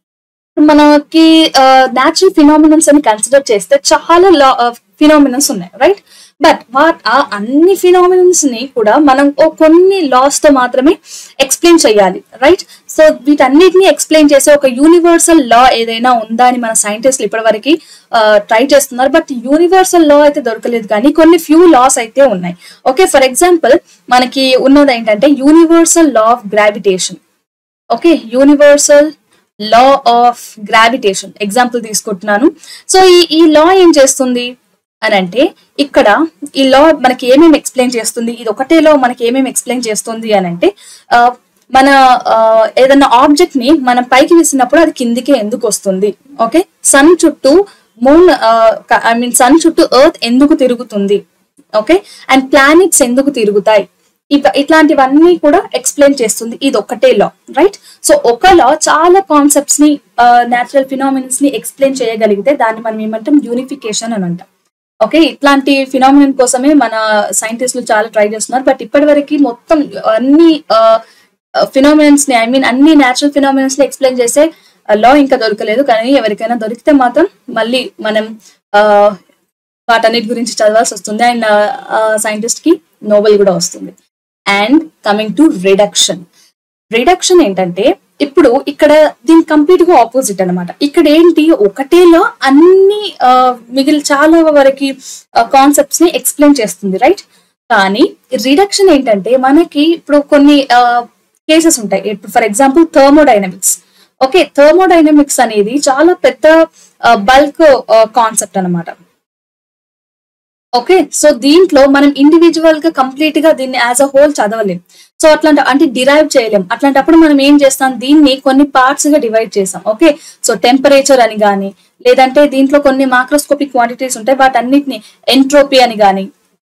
మనకి న్యాచురల్ ఫినామినన్స్ అని కన్సిడర్ చేస్తే చాలా లా ఫినామినన్స్ ఉన్నాయి రైట్ బట్ వాట్ ఆ అన్ని ఫినామినన్స్ ని కూడా మనం ఓ కొన్ని లాస్ తో మాత్రమే ఎక్స్ప్లెయిన్ చేయాలి రైట్ సో వీటన్నిటిని ఎక్స్ప్లెయిన్ చేసే ఒక యూనివర్సల్ లా ఏదైనా ఉందా అని మన సైంటిస్టులు ఇప్పటివరకు ట్రై చేస్తున్నారు బట్ యూనివర్సల్ లా అయితే దొరకలేదు కానీ కొన్ని ఫ్యూ లాస్ అయితే ఉన్నాయి ఓకే ఫర్ ఎగ్జాంపుల్ మనకి ఉన్నది ఏంటంటే universal law of gravitation okay universal law of gravitation example తీసుకుంటున్నాను సో ఈ ఈ లా ఏం చేస్తుంది అని అంటే ఇక్కడ ఈ లా మనకి ఏమేమి ఎక్స్ప్లెయిన్ చేస్తుంది ఇది ఒకటే లా మనకి ఏమేమి ఎక్స్ప్లెయిన్ చేస్తుంది అని అంటే ఆ, మన ఆ, ఏదైనా ఆబ్జెక్ట్ ని మనం పైకి విసినప్పుడు అది కిందికే ఎందుకు వస్తుంది ఓకే సన్ చుట్టూ మూన్ ఐ మీన్ సన్ చుట్టూ ఎర్త్ ఎందుకు తిరుగుతుంది ఓకే అండ్ ప్లానెట్స్ ఎందుకు తిరుగుతాయి ఇక ఇట్లాంటివన్నీ కూడా ఎక్స్ప్లెయిన్ చేస్తుంది ఇది ఒక్కటే లా రైట్ సో ఒక లా చాలా కాన్సెప్ట్స్ ని న్యాచురల్ ఫినామినన్స్ ని ఎక్స్ప్లెయిన్ చేయగలిగితే దాన్ని మనం ఏమంటాం యూనిఫికేషన్ అని అంటాం ఓకే ఇట్లాంటి ఫినామినన్ కోసమే మన సైంటిస్టులు చాలా ట్రై చేస్తున్నారు బట్ ఇప్పటి వరకు మొత్తం అన్ని ఫినామినన్స్ ని ఐ మీన్ అన్ని న్యాచురల్ ఫినామినన్స్ ని ఎక్స్ప్లెయిన్ చేసే లా ఇంకా దొరకలేదు కానీ ఎవరికైనా దొరికితే మాత్రం మళ్ళీ మనం ఆ, వాటన్నిటి గురించి చదవాల్సి వస్తుంది అండ్ సైంటిస్ట్ కి నోబెల్ కూడా వస్తుంది and coming to reduction reduction ఏంటంటే ఇప్పుడు ఇక్కడ దీని కంప్లీట్ గా ఆపోజిట్ అన్నమాట ఇక్కడ ఏంటి ఒకటేలో అన్ని ఆ, మిగిలిన చాలా వరకు కాన్సెప్ట్స్ ని ఎక్స్ప్లెయిన్ చేస్తుంది రైట్ కానీ రిడక్షన్ ఏంటంటే మనకి ఇప్పుడు కొన్ని కేసెస్ ఉంటాయి ఇప్పుడు for example thermodynamics okay thermodynamics అనేది చాలా పెద్ద బల్క్ కాన్సెప్ట్ అన్నమాట ఓకే సో దీంట్లో మనం ఇండివిజువల్ గా కంప్లీట్ గా దీన్ని యాజ్ అ హోల్ చదవలేం సో అట్లాంటి అంటే డిరైవ్ చేయలేం అట్లాంటప్పుడు మనం ఏం చేస్తాం దీన్ని కొన్ని పార్ట్స్ గా డివైడ్ చేసాం ఓకే సో టెంపరేచర్ అని కానీ లేదంటే దీంట్లో కొన్ని మాక్రోస్కోపిక్ క్వాంటిటీస్ ఉంటాయి వాటన్నిటిని ఎంట్రోపీ అని కానీ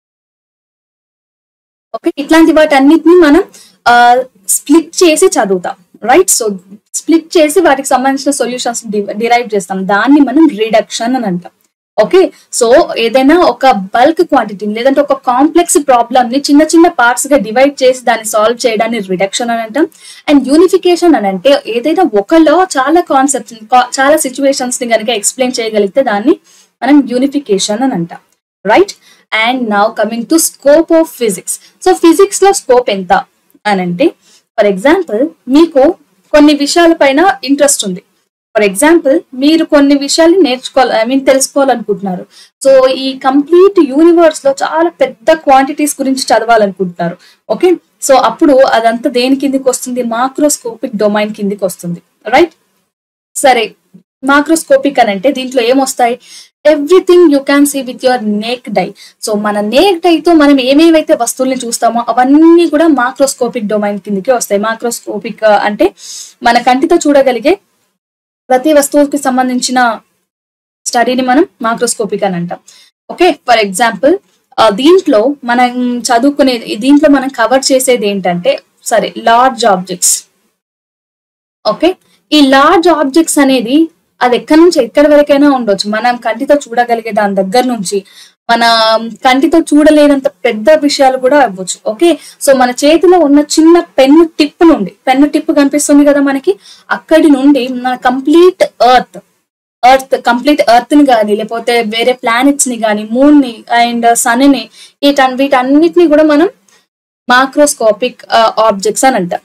ఓకే ఇట్లాంటి వాటన్నిటిని మనం స్ప్లిట్ చేసి చదువుతాం రైట్ సో స్ప్లిట్ చేసి వాటికి సంబంధించిన సొల్యూషన్స్ డిరైవ్ చేస్తాం దాన్ని మనం రిడక్షన్ అని అంటాం ఓకే సో ఏదైనా ఒక బల్క్ క్వాంటిటీని లేదంటే ఒక కాంప్లెక్స్ ప్రాబ్లమ్ ని చిన్న చిన్న పార్ట్స్ గా డివైడ్ చేసి దాన్ని సాల్వ్ చేయడాన్ని రిడక్షన్ అని అంటాం అండ్ యూనిఫికేషన్ అని అంటే ఏదైనా ఒకలో చాలా కాన్సెప్ట్స్ చాలా సిచ్యువేషన్స్ ని కనుక ఎక్స్ప్లెయిన్ చేయగలిగితే దాన్ని మనం యూనిఫికేషన్ అని అంటాం right and now coming to scope of physics so physics లో స్కోప్ ఎంత అని అంటే ఫర్ ఎగ్జాంపుల్ మీకు కొన్ని విషయాలపైన ఇంట్రెస్ట్ ఉంది ఫర్ ఎగ్జాంపుల్ మీరు కొన్ని విషయాలు నేర్చుకోవాలి ఐ మీన్ తెలుసుకోవాలనుకుంటున్నారు సో ఈ కంప్లీట్ యూనివర్స్ లో చాలా పెద్ద క్వాంటిటీస్ గురించి చదవాలనుకుంటున్నారు ఓకే సో అప్పుడు అదంతా దేని కిందికి వస్తుంది మాక్రోస్కోపిక్ డొమైన్ కిందికి వస్తుంది రైట్ సరే మాక్రోస్కోపిక్ అని అంటే దీంట్లో ఏమొస్తాయి everything you can see with your naked eye so మన నేక్ డై తో మనం ఏమేమైతే వస్తువుల్ని చూస్తామో అవన్నీ కూడా మాక్రోస్కోపిక్ డొమైన్ కిందకి వస్తాయి మాక్రోస్కోపిక్ అంటే మన కంటితో చూడగలిగే ప్రతి వస్తువుకి సంబంధించిన స్టడీని మనం మాక్రోస్కోపిక్ అని అంటాం ఓకే ఫర్ ఎగ్జాంపుల్ దీంట్లో మనం చదువుకునేది దీంట్లో మనం కవర్ చేసేది ఏంటంటే సరే లార్జ్ ఆబ్జెక్ట్స్ ఓకే ఈ లార్జ్ ఆబ్జెక్ట్స్ అనేది అది ఎక్కడి నుంచి ఎక్కడి వరకైనా ఉండొచ్చు మనం కంటితో చూడగలిగే దాని దగ్గర నుంచి మన కంటితో చూడలేనంత పెద్ద విషయాలు కూడా అవ్వచ్చు ఓకే సో మన చేతిలో ఉన్న చిన్న పెన్ను టిప్ నుండి పెన్ను టిప్ కనిపిస్తుంది కదా మనకి అక్కడి నుండి మన complete earth earth complete earth ని కానీ లేకపోతే వేరే ప్లానెట్స్ ని కానీ మూన్ ని అండ్ సన్ ని వీటన్ వీటన్నిటిని కూడా మనం మాక్రోస్కోపిక్ ఆబ్జెక్ట్స్ అని అంటాం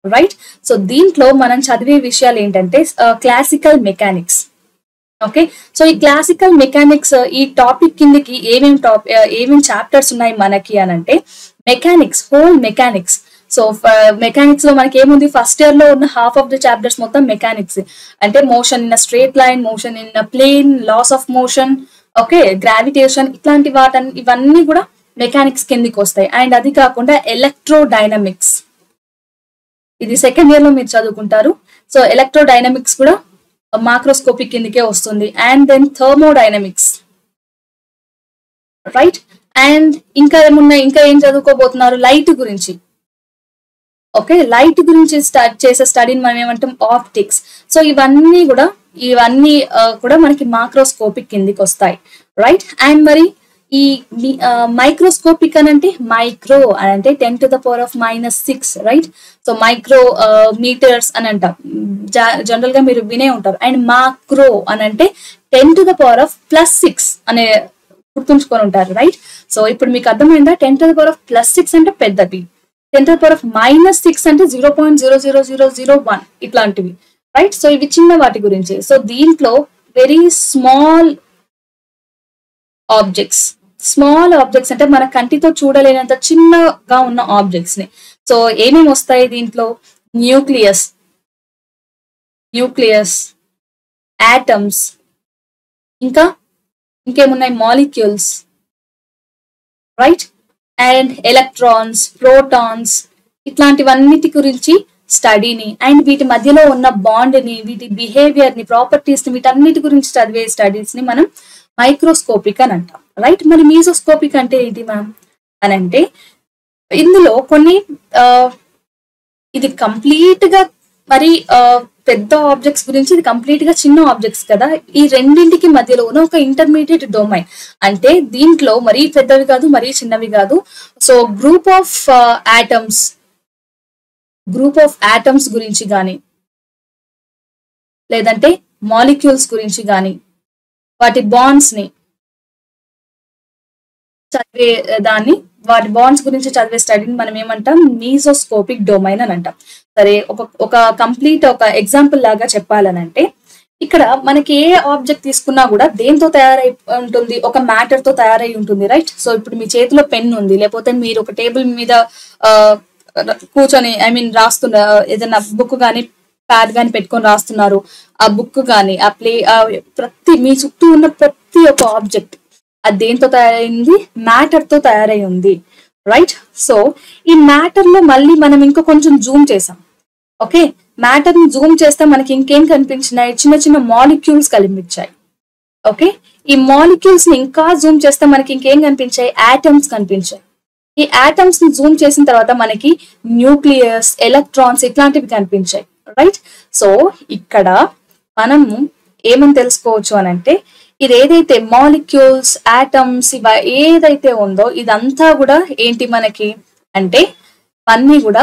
రైట్ సో దీంట్లో మనం చదివే విషయాలు ఏంటంటే క్లాసికల్ మెకానిక్స్ ఓకే సో ఈ క్లాసికల్ మెకానిక్స్ ఈ టాపిక్ కిందకి ఏమేమి టాప్ ఏమేమి చాప్టర్స్ ఉన్నాయి మనకి అని అంటే mechanics whole mechanics so mechanics లో మనకి ఏముంది ఫస్ట్ ఇయర్ లో ఉన్న హాఫ్ ఆఫ్ ద చాప్టర్స్ మొత్తం మెకానిక్స్ అంటే motion in straight line motion in plane laws of motion okay gravitation ఇట్లాంటి వాటన్ ఇవన్నీ కూడా మెకానిక్స్ కిందికి వస్తాయి అండ్ అది కాకుండా ఎలక్ట్రో డైనమిక్స్ ఇది సెకండ్ ఇయర్ లో మీరు చదువుకుంటారు సో ఎలక్ట్రో డైనమిక్స్ కూడా మాక్రోస్కోపిక్ కిందకే వస్తుంది and then thermodynamics right and ఇంకా ఏమున్నాయి ఇంకా ఏం చదువుకోబోతున్నారు లైట్ గురించి ఓకే లైట్ గురించి స్టార్ట్ చేసే స్టడీని మనం ఏమంటాం ఆప్టిక్స్ సో ఇవన్నీ కూడా ఇవన్నీ ఆ, కూడా మనకి మాక్రోస్కోపిక్ కిందికి వస్తాయి రైట్ అండ్ మరి ఈ మైక్రోస్కోపిక్ అని అంటే మైక్రో అని అంటే ten to the power of minus six right so micro metres అని అంటాం జనరల్ గా మీరు వినే ఉంటారు అండ్ మాక్రో అని అంటే ten to the power of plus six అనే గుర్తుంచుకొని ఉంటారు రైట్ సో ఇప్పుడు మీకు అర్థమైందా ten to the power of plus six అంటే పెద్దది ten to the power of minus six అంటే zero point zero zero zero zero one ఇట్లాంటివి రైట్ సో ఇవి చిన్న వాటి గురించి సో దీంట్లో very small objects small objects అంటే మన కంటితో చూడలేనంత చిన్నగా ఉన్న ఆబ్జెక్ట్స్ ని సో ఏమేమి వస్తాయి దీంట్లో న్యూక్లియస్ న్యూక్లియస్ యాటమ్స్ ఇంకా ఇంకేమున్నాయి molecules right and electrons protons ఇట్లాంటివన్నిటి గురించి స్టడీని అండ్ వీటి మధ్యలో ఉన్న బాండ్ ని వీటి బిహేవియర్ ని ప్రాపర్టీస్ ని వీటన్నిటి గురించి చదివే స్టడీస్ ని మనం మైక్రోస్కోపిక్ అని అంటాం రైట్ మరి మీజోస్కోపిక్ అంటే ఏంటి మ్యామ్ అని అంటే ఇందులో కొన్ని ఆ, ఇది కంప్లీట్ గా మరి ఆ, పెద్ద ఆబ్జెక్ట్స్ గురించి ఇది కంప్లీట్ గా చిన్న ఆబ్జెక్ట్స్ కదా ఈ రెండింటికి మధ్యలో ఉన్న ఒక ఇంటర్మీడియట్ డొమైన్ అంటే దీంట్లో మరీ పెద్దవి కాదు మరీ చిన్నవి కాదు so group of atoms group of atoms గురించి కానీ లేదంటే మాలిక్యూల్స్ గురించి కానీ వాటి బాండ్స్ ని చదివే దాన్ని వాటి బాండ్స్ గురించి చదివే స్టడీని మనం ఏమంటాం మీజోస్కోపిక్ డొమైన్ అని అంటాం సరే ఒక ఒక కంప్లీట్ ఒక ఎగ్జాంపుల్ లాగా చెప్పాలనంటే ఇక్కడ మనకి ఏ ఆబ్జెక్ట్ తీసుకున్నా కూడా దేంతో తయారై ఉంటుంది ఒక మ్యాటర్ తో తయారై ఉంటుంది రైట్ సో ఇప్పుడు మీ చేతిలో పెన్ ఉంది లేకపోతే మీరు ఒక టేబుల్ మీద ఆ, కూర్చొని ఐ మీన్ రాస్తున్న ఏదైనా బుక్ కానీ ప్యాడ్ కానీ పెట్టుకొని రాస్తున్నారు ఆ బుక్ కానీ ఆ ప్లే ఆ ప్రతి మీ చుట్టూ ఉన్న ప్రతి ఒక్క ఆబ్జెక్ట్ అది దేంతో తయారైంది మ్యాటర్ తో తయారై ఉంది రైట్ సో ఈ మ్యాటర్ లో మళ్ళీ మనం ఇంకా కొంచెం జూమ్ చేసాం ఓకే మ్యాటర్ ని జూమ్ చేస్తే మనకి ఇంకేం కనిపించినాయి చిన్న చిన్న మాలిక్యూల్స్ కనిపించాయి ఓకే ఈ మాలిక్యూల్స్ ని ఇంకా జూమ్ చేస్తే మనకి ఇంకేం కనిపించాయి ఆటమ్స్ కనిపించాయి ఈ ఆటమ్స్ ని జూమ్ చేసిన తర్వాత మనకి న్యూక్లియస్ ఎలక్ట్రాన్స్ ఇట్లాంటివి కనిపించాయి రైట్ సో ఇక్కడ మనము ఏమని తెలుసుకోవచ్చు అని అంటే ఇది ఏదైతే మాలిక్యూల్స్ ఆటమ్స్ ఇవ ఏదైతే ఉందో ఇదంతా కూడా ఏంటి మనకి అంటే అన్నీ కూడా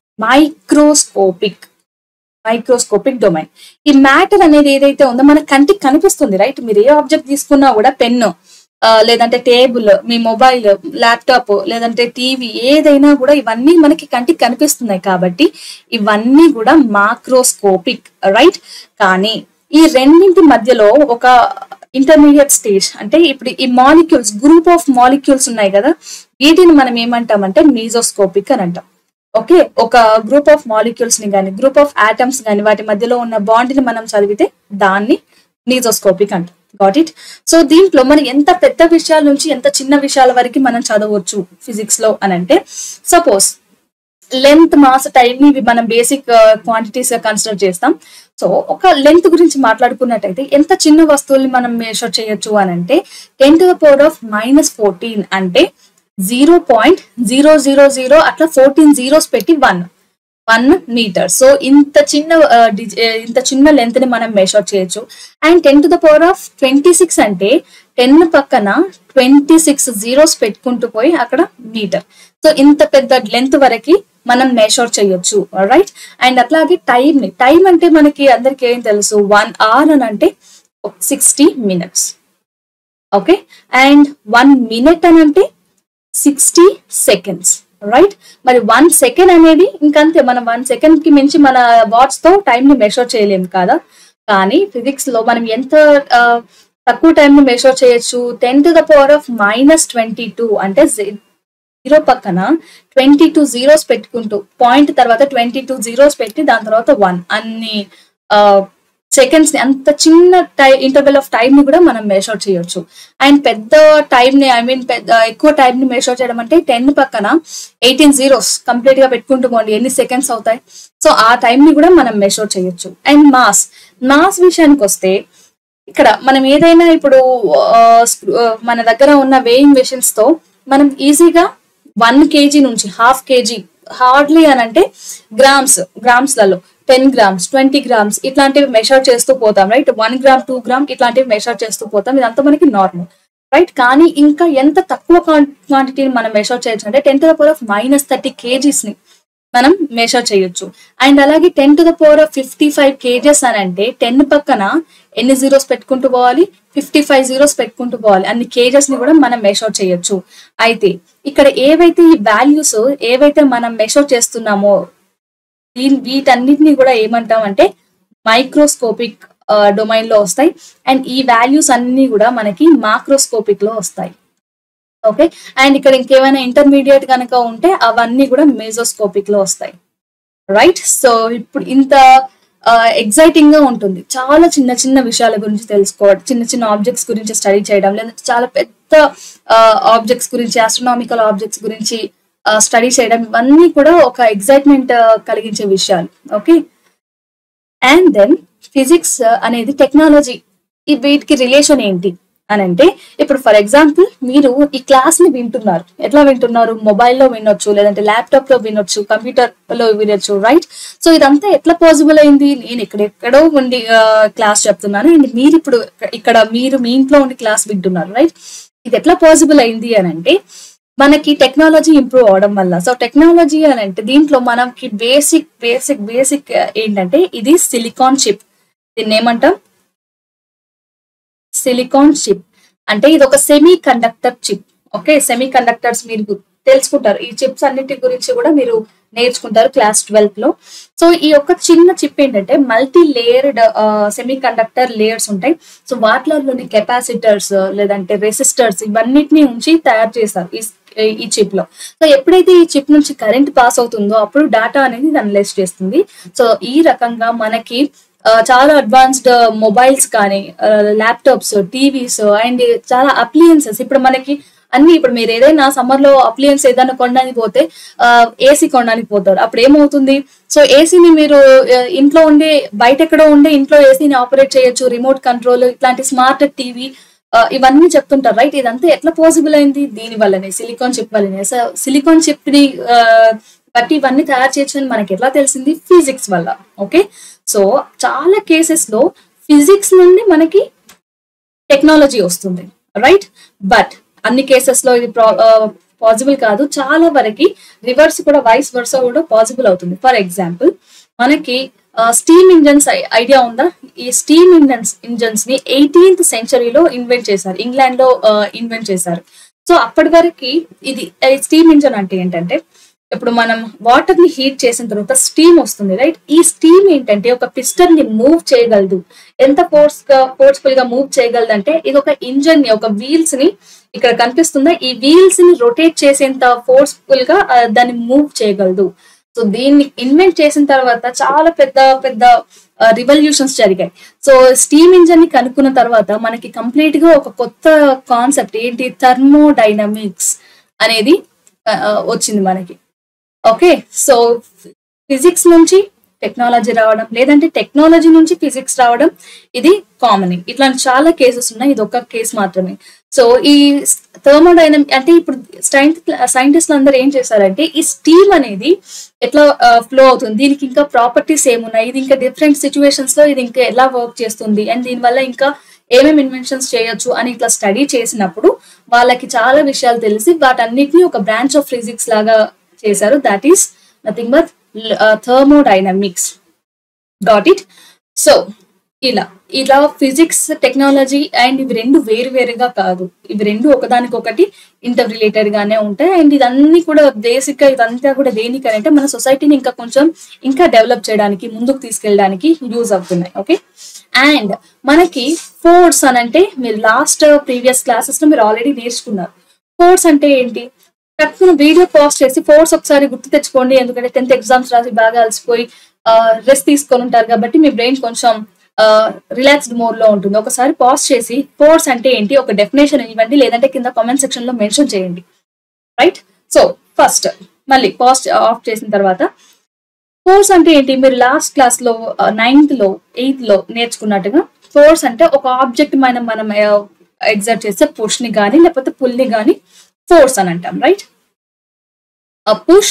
మైక్రోస్కోపిక్ మైక్రోస్కోపిక్ డొమైన్ ఈ మ్యాటర్ అనేది ఏదైతే ఉందో మన కంటికి కనిపిస్తుంది రైట్ మీరు ఏ ఆబ్జెక్ట్ తీసుకున్నా కూడా పెన్ను లేదంటే టేబుల్ మీ మొబైల్ ల్యాప్టాప్ లేదంటే టీవీ ఏదైనా కూడా ఇవన్నీ మనకి కంటికి కనిపిస్తున్నాయి కాబట్టి ఇవన్నీ కూడా మాక్రోస్కోపిక్ రైట్ కానీ ఈ రెండింటి మధ్యలో ఒక ఇంటర్మీడియట్ స్టేజ్ అంటే ఇప్పుడు ఈ మాలిక్యూల్స్ గ్రూప్ ఆఫ్ మాలిక్యూల్స్ ఉన్నాయి కదా వీటిని మనం ఏమంటామంటే మీజోస్కోపిక్ అని అంటాం ఓకే ఒక గ్రూప్ ఆఫ్ మాలిక్యూల్స్ ని కానీ గ్రూప్ ఆఫ్ ఆటమ్స్ కానీ వాటి మధ్యలో ఉన్న బాండ్ ని మనం చదివితే దాన్ని మీజోస్కోపిక్ అంటాం గాట్ ఇట్ సో దీంట్లో మనం ఎంత పెద్ద విషయాల నుంచి ఎంత చిన్న విషయాల వరకు మనం చదవచ్చు ఫిజిక్స్ లో అని అంటే సపోజ్ లెంత్ మాస్ టైం ఇవి మనం బేసిక్ క్వాంటిటీస్ గా కన్సిడర్ చేస్తాం సో ఒక లెంత్ గురించి మాట్లాడుకున్నట్టయితే ఎంత చిన్న వస్తువుల్ని మనం మెషర్ చేయొచ్చు అని అంటే ten to the power of minus fourteen అంటే zero point zero zero zero అట్లా ఫోర్టీన్ జీరోస్ పెట్టి వన్ వన్ మీటర్ సో ఇంత చిన్న ఆ, డిజి- ఆ, ఇంత చిన్న లెంత్ ని మనం మెషర్ చేయొచ్చు and ten to the power of twenty six అంటే టెన్ పక్కన ట్వంటీ సిక్స్ జీరోస్ పెట్టుకుంటూ పోయి అక్కడ మీటర్ సో ఇంత పెద్ద లెంత్ వరకు మనం మెషర్ చేయొచ్చు రైట్ అండ్ అట్లాగే టైం ని టైం అంటే మనకి అందరికి ఏం తెలుసు వన్ అవర్ అని అంటే sixty minutes okay and one minute అని అంటే సిక్స్టీ సెకండ్స్ రైట్ మరి వన్ సెకండ్ అనేది ఇంకంతే మనం వన్ సెకండ్ కి మించి మన వాట్స్ తో టైం ని మెషర్ చేయలేము కదా కానీ ఫిజిక్స్ లో మనం ఎంత ఆ, తక్కువ టైం ని మెషర్ చేయొచ్చు ten to the power of minus twenty two అంటే జీరో పక్కన ట్వంటీ టూ జీరోస్ పెట్టుకుంటూ పాయింట్ తర్వాత ట్వంటీ టూ జీరోస్ పెట్టి దాని తర్వాత వన్ అన్ని సెకండ్స్ ని అంత చిన్న టై ఇంటర్వెల్ ఆఫ్ టైం ని కూడా మనం మెషర్ చేయొచ్చు అండ్ పెద్ద టైం ని ఐ మీన్ పెద్ద ఎక్కువ టైం ని మెషర్ చేయడం అంటే టెన్ పక్కన ఎయిటీన్ జీరోస్ కంప్లీట్ గా పెట్టుకుంటూ పోండి ఎన్ని సెకండ్స్ అవుతాయి సో ఆ టైం ని కూడా మనం మెషర్ చేయొచ్చు అండ్ మాస్ మాస్ విషయానికి వస్తే ఇక్కడ మనం ఏదైనా ఇప్పుడు ఆ, స్క్రూ- ఆ, మన దగ్గర ఉన్న వేయింగ్ మెషిన్స్ తో మనం ఈజీగా వన్ కేజీ నుంచి హాఫ్ కేజీ హార్డ్లీ అని అంటే గ్రామ్స్ గ్రామ్స్ లలో టెన్ గ్రామ్స్ ట్వంటీ గ్రామ్స్ ఇట్లాంటివి మెషర్ చేస్తూ పోతాం right one gram two gram ఇట్లాంటివి మెషర్ చేస్తూ పోతాం ఇదంతా మనకి నార్మల్ రైట్ కానీ ఇంకా ఎంత తక్కువ క్వాంటిటీని మనం మెషర్ చేయొచ్చు అంటే ten to the power of minus thirty KGs ని మనం మెషర్ చేయొచ్చు అండ్ అలాగే ten to the power of fifty five KGs అని అంటే టెన్ పక్కన ఎన్ని జీరోస్ పెట్టుకుంటూ పోవాలి ఫిఫ్టీ ఫైవ్ జీరోస్ పెట్టుకుంటూ పోవాలి అన్ని కేజెస్ ని కూడా మనం మెషర్ చేయొచ్చు అయితే ఇక్కడ ఏవైతే ఈ వాల్యూస్ ఏవైతే మనం మెషర్ చేస్తున్నామో దీని వీటన్నిటిని కూడా ఏమంటాం అంటే మైక్రోస్కోపిక్ డొమైన్ లో వస్తాయి అండ్ ఈ వాల్యూస్ అన్ని కూడా మనకి మాక్రోస్కోపిక్ లో వస్తాయి ఓకే అండ్ ఇక్కడ ఇంకేమైనా ఇంటర్మీడియట్ కనుక ఉంటే అవన్నీ కూడా మెజోస్కోపిక్ లో వస్తాయి రైట్ సో ఇప్పుడు ఇంత ఎగ్జైటింగ్ గా ఉంటుంది చాలా చిన్న చిన్న విషయాల గురించి తెలుసుకోవడం చిన్న చిన్న ఆబ్జెక్ట్స్ గురించి స్టడీ చేయడం లేదంటే చాలా పెద్ద ఆబ్జెక్ట్స్ గురించి ఆస్ట్రనామికల్ ఆబ్జెక్ట్స్ గురించి స్టడీ చేయడం ఇవన్నీ కూడా ఒక ఎగ్జైట్మెంట్ కలిగించే విషయాలు ఓకే అండ్ దెన్ ఫిజిక్స్ అనేది టెక్నాలజీ ఈ వీటికి రిలేషన్ ఏంటి అని అంటే ఇప్పుడు ఫర్ ఎగ్జాంపుల్ మీరు ఈ క్లాస్ ని వింటున్నారు ఎట్లా వింటున్నారు మొబైల్లో వినొచ్చు లేదంటే ల్యాప్టాప్ లో వినొచ్చు కంప్యూటర్ లో వినొచ్చు రైట్ సో ఇదంతా ఎట్లా పాసిబుల్ అయింది నేను ఇక్కడ ఎక్కడో ఉండి క్లాస్ చెప్తున్నాను అండ్ మీరు ఇప్పుడు ఇక్కడ మీరు మీ ఇంట్లో ఉండి క్లాస్ వింటున్నారు రైట్ ఇది ఎట్లా పాసిబుల్ అయింది అని అంటే మనకి టెక్నాలజీ ఇంప్రూవ్ అవడం వల్ల సో టెక్నాలజీ అని అంటే దీంట్లో మనకి బేసిక్ బేసిక్ బేసిక్ ఏంటంటే ఇది సిలికాన్ చిప్ దీన్ని ఏమంటాం సిలికాన్ చిప్ అంటే ఇది ఒక semiconductor chip okay semiconductors మీరు తెలుసుకుంటారు ఈ చిప్స్ అన్నిటి గురించి కూడా మీరు నేర్చుకుంటారు క్లాస్ ట్వెల్త్ లో సో ఈ యొక్క చిన్న చిప్ ఏంటంటే multi layered semiconductor layers ఉంటాయి సో వాటిలోని కెపాసిటర్స్ లేదంటే రెసిస్టర్స్ ఇవన్నిటిని ఉంచి తయారు చేస్తారు ఈ ఈ చిప్ లో సో ఎప్పుడైతే ఈ చిప్ నుంచి కరెంట్ పాస్ అవుతుందో అప్పుడు డేటా అనేది అనలైజ్ చేస్తుంది సో ఈ రకంగా మనకి ఆ, చాలా అడ్వాన్స్డ్ మొబైల్స్ కానీ ల్యాప్టాప్స్ టీవీస్ అండ్ చాలా అప్లియన్సెస్ ఇప్పుడు మనకి అన్ని ఇప్పుడు మీరు ఏదైనా సమ్మర్ లో అప్లియన్స్ ఏదైనా కొనడానికి పోతే ఏసీ కొనడానికి పోతారు అప్పుడు ఏమవుతుంది సో ఏసీని మీరు ఆ, ఇంట్లో ఉండే బయట ఎక్కడో ఉండే ఇంట్లో ఏసీని ఆపరేట్ చేయొచ్చు రిమోట్ కంట్రోల్ ఇట్లాంటి స్మార్ట్ టీవీ ఇవన్నీ చెప్తుంటారు రైట్ ఇదంతా ఎట్లా పాసిబుల్ అయింది దీని వల్లనే సిలికాన్ చిప్ వల్లనే సో సిలికాన్ చిప్ ని ఆ, బట్టి ఇవన్నీ తయారు చేయొచ్చు అని మనకి ఎట్లా తెలిసింది ఫిజిక్స్ వల్ల ఓకే సో చాలా కేసెస్ లో ఫిజిక్స్ నుండి మనకి టెక్నాలజీ వస్తుంది రైట్ బట్ అన్ని కేసెస్ లో ఇది పాసిబుల్ కాదు చాలా వరకు రివర్స్ కూడా వైస్ వర్స కూడా పాసిబుల్ అవుతుంది ఫర్ ఎగ్జాంపుల్ మనకి స్టీమ్ ఇంజన్స్ ఐడియా ఉందా ఈ స్టీమ్ ఇంజన్స్ ఇంజన్స్ ని ఎయిటీన్త్ సెంచరీలో ఇన్వెంట్ చేశారు ఇంగ్లాండ్ లో ఇన్వెంట్ చేశారు సో అప్పటి వరకు ఇది స్టీమ్ ఇంజన్ అంటే ఏంటంటే ఇప్పుడు మనం వాటర్ ని హీట్ చేసిన తర్వాత స్టీమ్ వస్తుంది రైట్ ఈ స్టీమ్ ఏంటంటే ఒక పిస్టన్ ని మూవ్ చేయగలదు ఎంత ఫోర్స్ గా ఫోర్స్ఫుల్ గా మూవ్ చేయగలదు అంటే ఇది ఒక ఇంజన్ ని ఒక వీల్స్ ని ఇక్కడ కనిపిస్తుందా ఈ వీల్స్ ని రొటేట్ చేసేంత ఫోర్స్ఫుల్ గా ఆ, దాన్ని మూవ్ చేయగలదు సో దీన్ని ఇన్వెంట్ చేసిన తర్వాత చాలా పెద్ద పెద్ద రివల్యూషన్స్ జరిగాయి సో స్టీమ్ ఇంజన్ ని కనుక్కున్న తర్వాత మనకి కంప్లీట్ గా ఒక కొత్త కాన్సెప్ట్ ఏంటి థర్మోడైనమిక్స్ అనేది ఆ, ఆ, వచ్చింది మనకి ఓకే సో ఫిజిక్స్ నుంచి టెక్నాలజీ రావడం లేదంటే టెక్నాలజీ నుంచి ఫిజిక్స్ రావడం ఇది కామన్ ఇట్లాంటి చాలా కేసెస్ ఉన్నాయి ఇది ఒక కేసు మాత్రమే సో ఈ థర్మోడైనమిక్ అంటే ఇప్పుడు సైంటిస్టులు అందరూ ఏం చేశారంటే ఈ స్టీమ్ అనేది ఎట్లా ఫ్లో అవుతుంది దీనికి ఇంకా ప్రాపర్టీస్ ఏమున్నాయి ఇది ఇంకా డిఫరెంట్ సిచ్యువేషన్స్ లో ఇది ఇంకా ఎలా వర్క్ చేస్తుంది అండ్ దీనివల్ల ఇంకా ఏమేమి ఇన్వెన్షన్స్ చేయొచ్చు అని ఇట్లా స్టడీ చేసినప్పుడు వాళ్ళకి చాలా విషయాలు తెలిసి వాటన్నిటిని ఒక బ్రాంచ్ ఆఫ్ ఫిజిక్స్ లాగా చేశారు that is nothing but thermodynamics that it so ఇలా ఇలా ఫిజిక్స్ టెక్నాలజీ అండ్ ఇవి రెండు వేరు వేరుగా కాదు ఇవి రెండు ఒకదానికొకటి ఇంటర్ రిలేటెడ్ గానే ఉంటాయి అండ్ ఇదన్నీ కూడా బేసిక్ గా ఇదంతా కూడా దేనికనంటే మన సొసైటీని ఇంకా కొంచెం ఇంకా డెవలప్ చేయడానికి ముందుకు తీసుకెళ్ళడానికి యూజ్ అవుతున్నాయి ఓకే అండ్ మనకి ఫోర్స్ అని అంటే మీరు లాస్ట్ ప్రీవియస్ క్లాసెస్ లో మీరు ఆల్రెడీ నేర్చుకున్నారు ఫోర్స్ అంటే ఏంటి టక్కున వీడియో పాజ్ చేసి ఫోర్స్ ఒకసారి గుర్తు తెచ్చుకోండి ఎందుకంటే టెన్త్ ఎగ్జామ్స్ రాసి బాగా అలసిపోయి రెస్ట్ తీసుకొని ఉంటారు కాబట్టి మీ బ్రెయిన్ కొంచెం రిలాక్స్డ్ మోడ్ లో ఉంటుంది ఒకసారి పాజ్ చేసి ఫోర్స్ అంటే ఏంటి ఒక డెఫినేషన్ ఇవ్వండి లేదంటే కింద కామెంట్ సెక్షన్ లో మెన్షన్ చేయండి రైట్ సో ఫస్ట్ మళ్ళీ పాజ్ ఆఫ్ చేసిన తర్వాత ఫోర్స్ అంటే ఏంటి మీరు లాస్ట్ క్లాస్ లో నైన్త్ లో ఎయిత్ లో నేర్చుకున్నట్టుగా ఫోర్స్ అంటే ఒక ఆబ్జెక్ట్ మనం మనం ఎగ్జర్ట్ చేస్తే పుష్ ని కానీ లేకపోతే పుల్ ని కానీ ఫోర్స్ అని అంటాం right push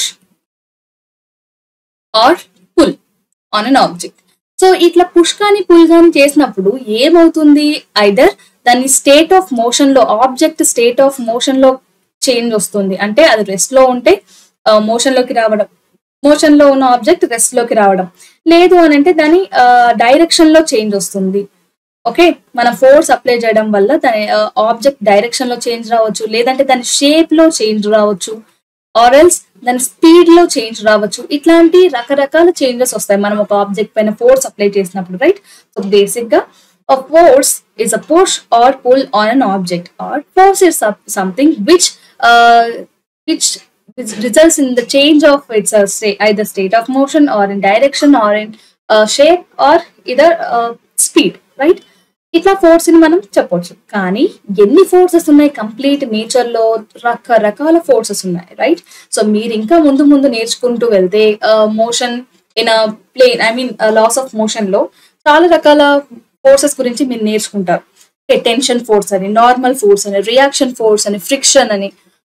or pull on an object so ఇట్లా పుష్ కానీ పుల్ కానీ చేసినప్పుడు ఏమవుతుంది ఐదర్ దాని స్టేట్ ఆఫ్ మోషన్ లో ఆబ్జెక్ట్ స్టేట్ ఆఫ్ మోషన్ లో చేంజ్ వస్తుంది అంటే అది రెస్ట్ లో ఉంటే మోషన్ లోకి రావడం మోషన్ లో ఉన్న ఆబ్జెక్ట్ రెస్ట్ లోకి రావడం లేదు అని అంటే దాని డైరెక్షన్ లో చేంజ్ వస్తుంది ఓకే మనం ఫోర్స్ అప్లై చేయడం వల్ల దాని ఆబ్జెక్ట్ డైరెక్షన్ లో చేంజ్ రావచ్చు లేదంటే దాని షేప్ లో చేంజ్ రావచ్చు ఆర్ఎల్స్ దాని స్పీడ్ లో చేంజ్ రావచ్చు ఇట్లాంటి రకరకాల చేంజెస్ వస్తాయి మనం ఒక ఆబ్జెక్ట్ పైన ఫోర్స్ అప్లై చేసినప్పుడు రైట్ సో బేసిక్ గా a force is a push or pull on an object or force is some- something which uh, which which results in the change of its uh, say, either state of motion or in direction or in uh, shape or either uh, speed right ఇట్లా force ని మనం చెప్పొచ్చు కానీ ఎన్ని forces ఉన్నాయి complete nature లో రకరకాల forces ఉన్నాయి రైట్ సో మీరు ఇంకా ముందు ముందు నేర్చుకుంటూ వెళ్తే motion in plane I mean laws of motion లో చాలా రకాల ఫోర్సెస్ గురించి మీరు నేర్చుకుంటారు టెన్షన్ ఫోర్స్ అని నార్మల్ ఫోర్స్ అని రియాక్షన్ ఫోర్స్ అని ఫ్రిక్షన్ అని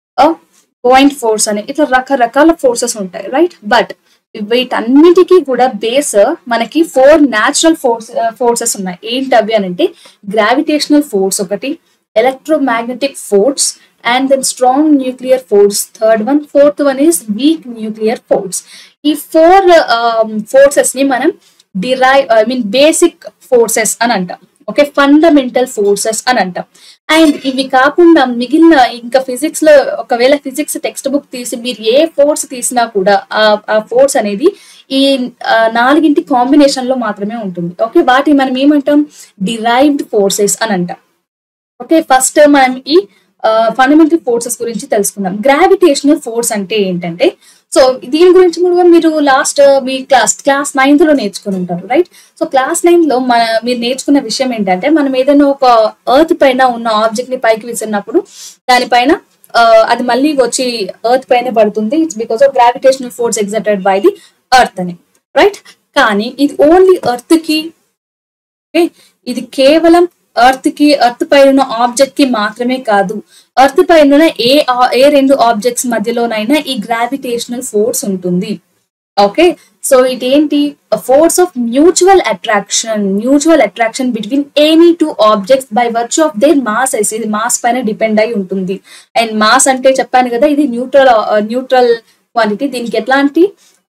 పాయింట్ ఫోర్స్ అని ఇట్లా రకరకాల ఫోర్సెస్ ఉంటాయి రైట్ బట్ వీటన్నిటికీ కూడా బేస్ మనకి ఫోర్ న్యాచురల్ ఫోర్స్ ఫోర్సెస్ ఉన్నాయి ఏంటి అవి అని అంటే గ్రావిటేషనల్ ఫోర్స్ ఒకటి electromagnetic force and then strong nuclear force third one fourth one is weak nuclear force ఈ ఫోర్ ఫోర్సెస్ ని మనం derive I mean basic forces అని అంటాం ఓకే ఫండమెంటల్ ఫోర్సెస్ అని అంటాం అండ్ ఇవి కాకుండా మిగిలిన ఇంకా ఫిజిక్స్ లో ఒకవేళ ఫిజిక్స్ టెక్స్ట్ బుక్ తీసి మీరు ఏ ఫోర్స్ తీసినా కూడా ఆ- ఆ ఫోర్స్ అనేది ఈ ఆ, నాలుగింటి కాంబినేషన్ లో మాత్రమే ఉంటుంది ఓకే వాటి మనం ఏమంటాం డిరైవ్డ్ ఫోర్సెస్ అని అంటాం ఓకే ఫస్ట్ మనం ఈ ఫండమెంటల్ ఫోర్సెస్ గురించి తెలుసుకుందాం గ్రావిటేషనల్ ఫోర్స్ అంటే ఏంటంటే సో దీని గురించి కూడా మీరు లాస్ట్ మీ క్లాస్ క్లాస్ నైన్త్ లో నేర్చుకుని ఉంటారు రైట్ సో క్లాస్ నైన్త్ లో మన మీరు నేర్చుకున్న విషయం ఏంటంటే మనం ఏదైనా ఒక ఎర్త్ పైన ఉన్న ఆబ్జెక్ట్ ని పైకి విసిరినప్పుడు దానిపైన ఆ, అది మళ్ళీ వచ్చి ఎర్త్ పైన పడుతుంది it's because of gravitational force exerted by the earth అని రైట్ కానీ ఇది ఓన్లీ ఎర్త్ కి ఓకే ఇది కేవలం ఎర్త్ కి ఎర్త్ పై ఉన్న ఆబ్జెక్ట్ కి మాత్రమే కాదు ఎర్త్ పై ఉన్న ఏ ఆ- ఏ రెండు ఆబ్జెక్ట్స్ మధ్యలోనైనా ఈ గ్రావిటేషనల్ ఫోర్స్ ఉంటుంది ఓకే సో ఇదేంటి force of mutual attraction mutual attraction between any two objects by virtue of their masses ఇది మాస్ పైన డిపెండ్ అయి ఉంటుంది అండ్ మాస్ అంటే చెప్పాను కదా ఇది న్యూట్రల్ న్యూట్రల్ క్వాంటిటీ దీనికి ఎట్లాంటి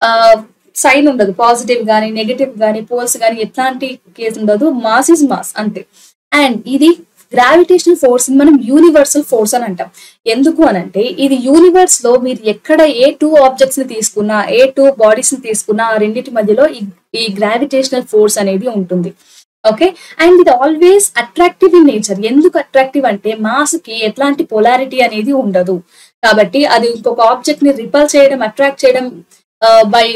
సైన్ ఉండదు పాజిటివ్ గానీ నెగటివ్ గానీ పోల్స్ గానీ ఎట్లాంటి కేసు ఉండదు మాస్ ఇస్ మాస్ అంతే అండ్ ఇది గ్రావిటేషనల్ ఫోర్స్ మనం యూనివర్సల్ ఫోర్స్ అని అంటాం ఎందుకు అని అంటే ఇది యూనివర్స్ లో మీరు ఎక్కడ ఏ టూ ఆబ్జెక్ట్స్ ని తీసుకున్నా ఏ టూ బాడీస్ ని తీసుకున్నా ఆ రెండింటి మధ్యలో ఈ ఈ గ్రావిటేషనల్ ఫోర్స్ అనేది ఉంటుంది ఓకే అండ్ ఇది ఆల్వేస్ అట్రాక్టివ్ ఇన్ నేచర్ ఎందుకు అట్రాక్టివ్ అంటే మాస్ కి ఎట్లాంటి పొలారిటీ అనేది ఉండదు కాబట్టి అది ఇంకొక ఆబ్జెక్ట్ ని రిపల్ చేయడం అట్రాక్ట్ చేయడం by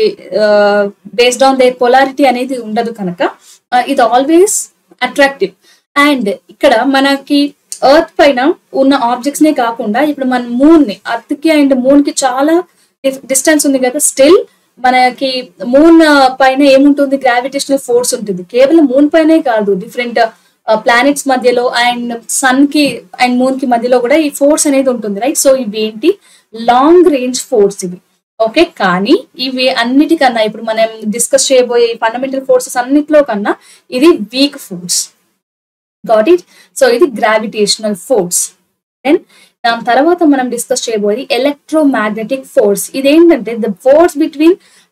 based on their polarity అనేది ఉండదు కనుక uh, ఇది ఆల్వేస్ అట్రాక్టివ్ అండ్ ఇక్కడ మనకి ఎర్త్ పైన ఉన్న ఆబ్జెక్ట్స్ నే కాకుండా ఇప్పుడు మన మూన్ ని అర్త్ కి అండ్ మూన్ కి చాలా డిస్టెన్స్ ఉంది కదా స్టిల్ మనకి మూన్ పైన ఏముంటుంది గ్రావిటేషనల్ ఫోర్స్ ఉంటుంది కేవలం మూన్ పైనే కాదు డిఫరెంట్ ప్లానెట్స్ మధ్యలో అండ్ సన్ కి అండ్ మూన్ కి మధ్యలో కూడా ఈ ఫోర్స్ అనేది ఉంటుంది రైట్ సో ఇవి ఏంటి లాంగ్ రేంజ్ ఫోర్స్ ఇవి ఓకే కానీ ఇవి అన్నిటికన్నా ఇప్పుడు మనం డిస్కస్ చేయబోయే ఫండమెంటల్ ఫోర్సెస్ అన్నిటిలో కన్నా ఇది weak force got it so ఇది గ్రావిటేషనల్ ఫోర్స్ దెన్ దాని తర్వాత మనం డిస్కస్ చేయబోయేది ఎలక్ట్రోమాగ్నెటిక్ ఫోర్స్ ఇదేంటంటే the force between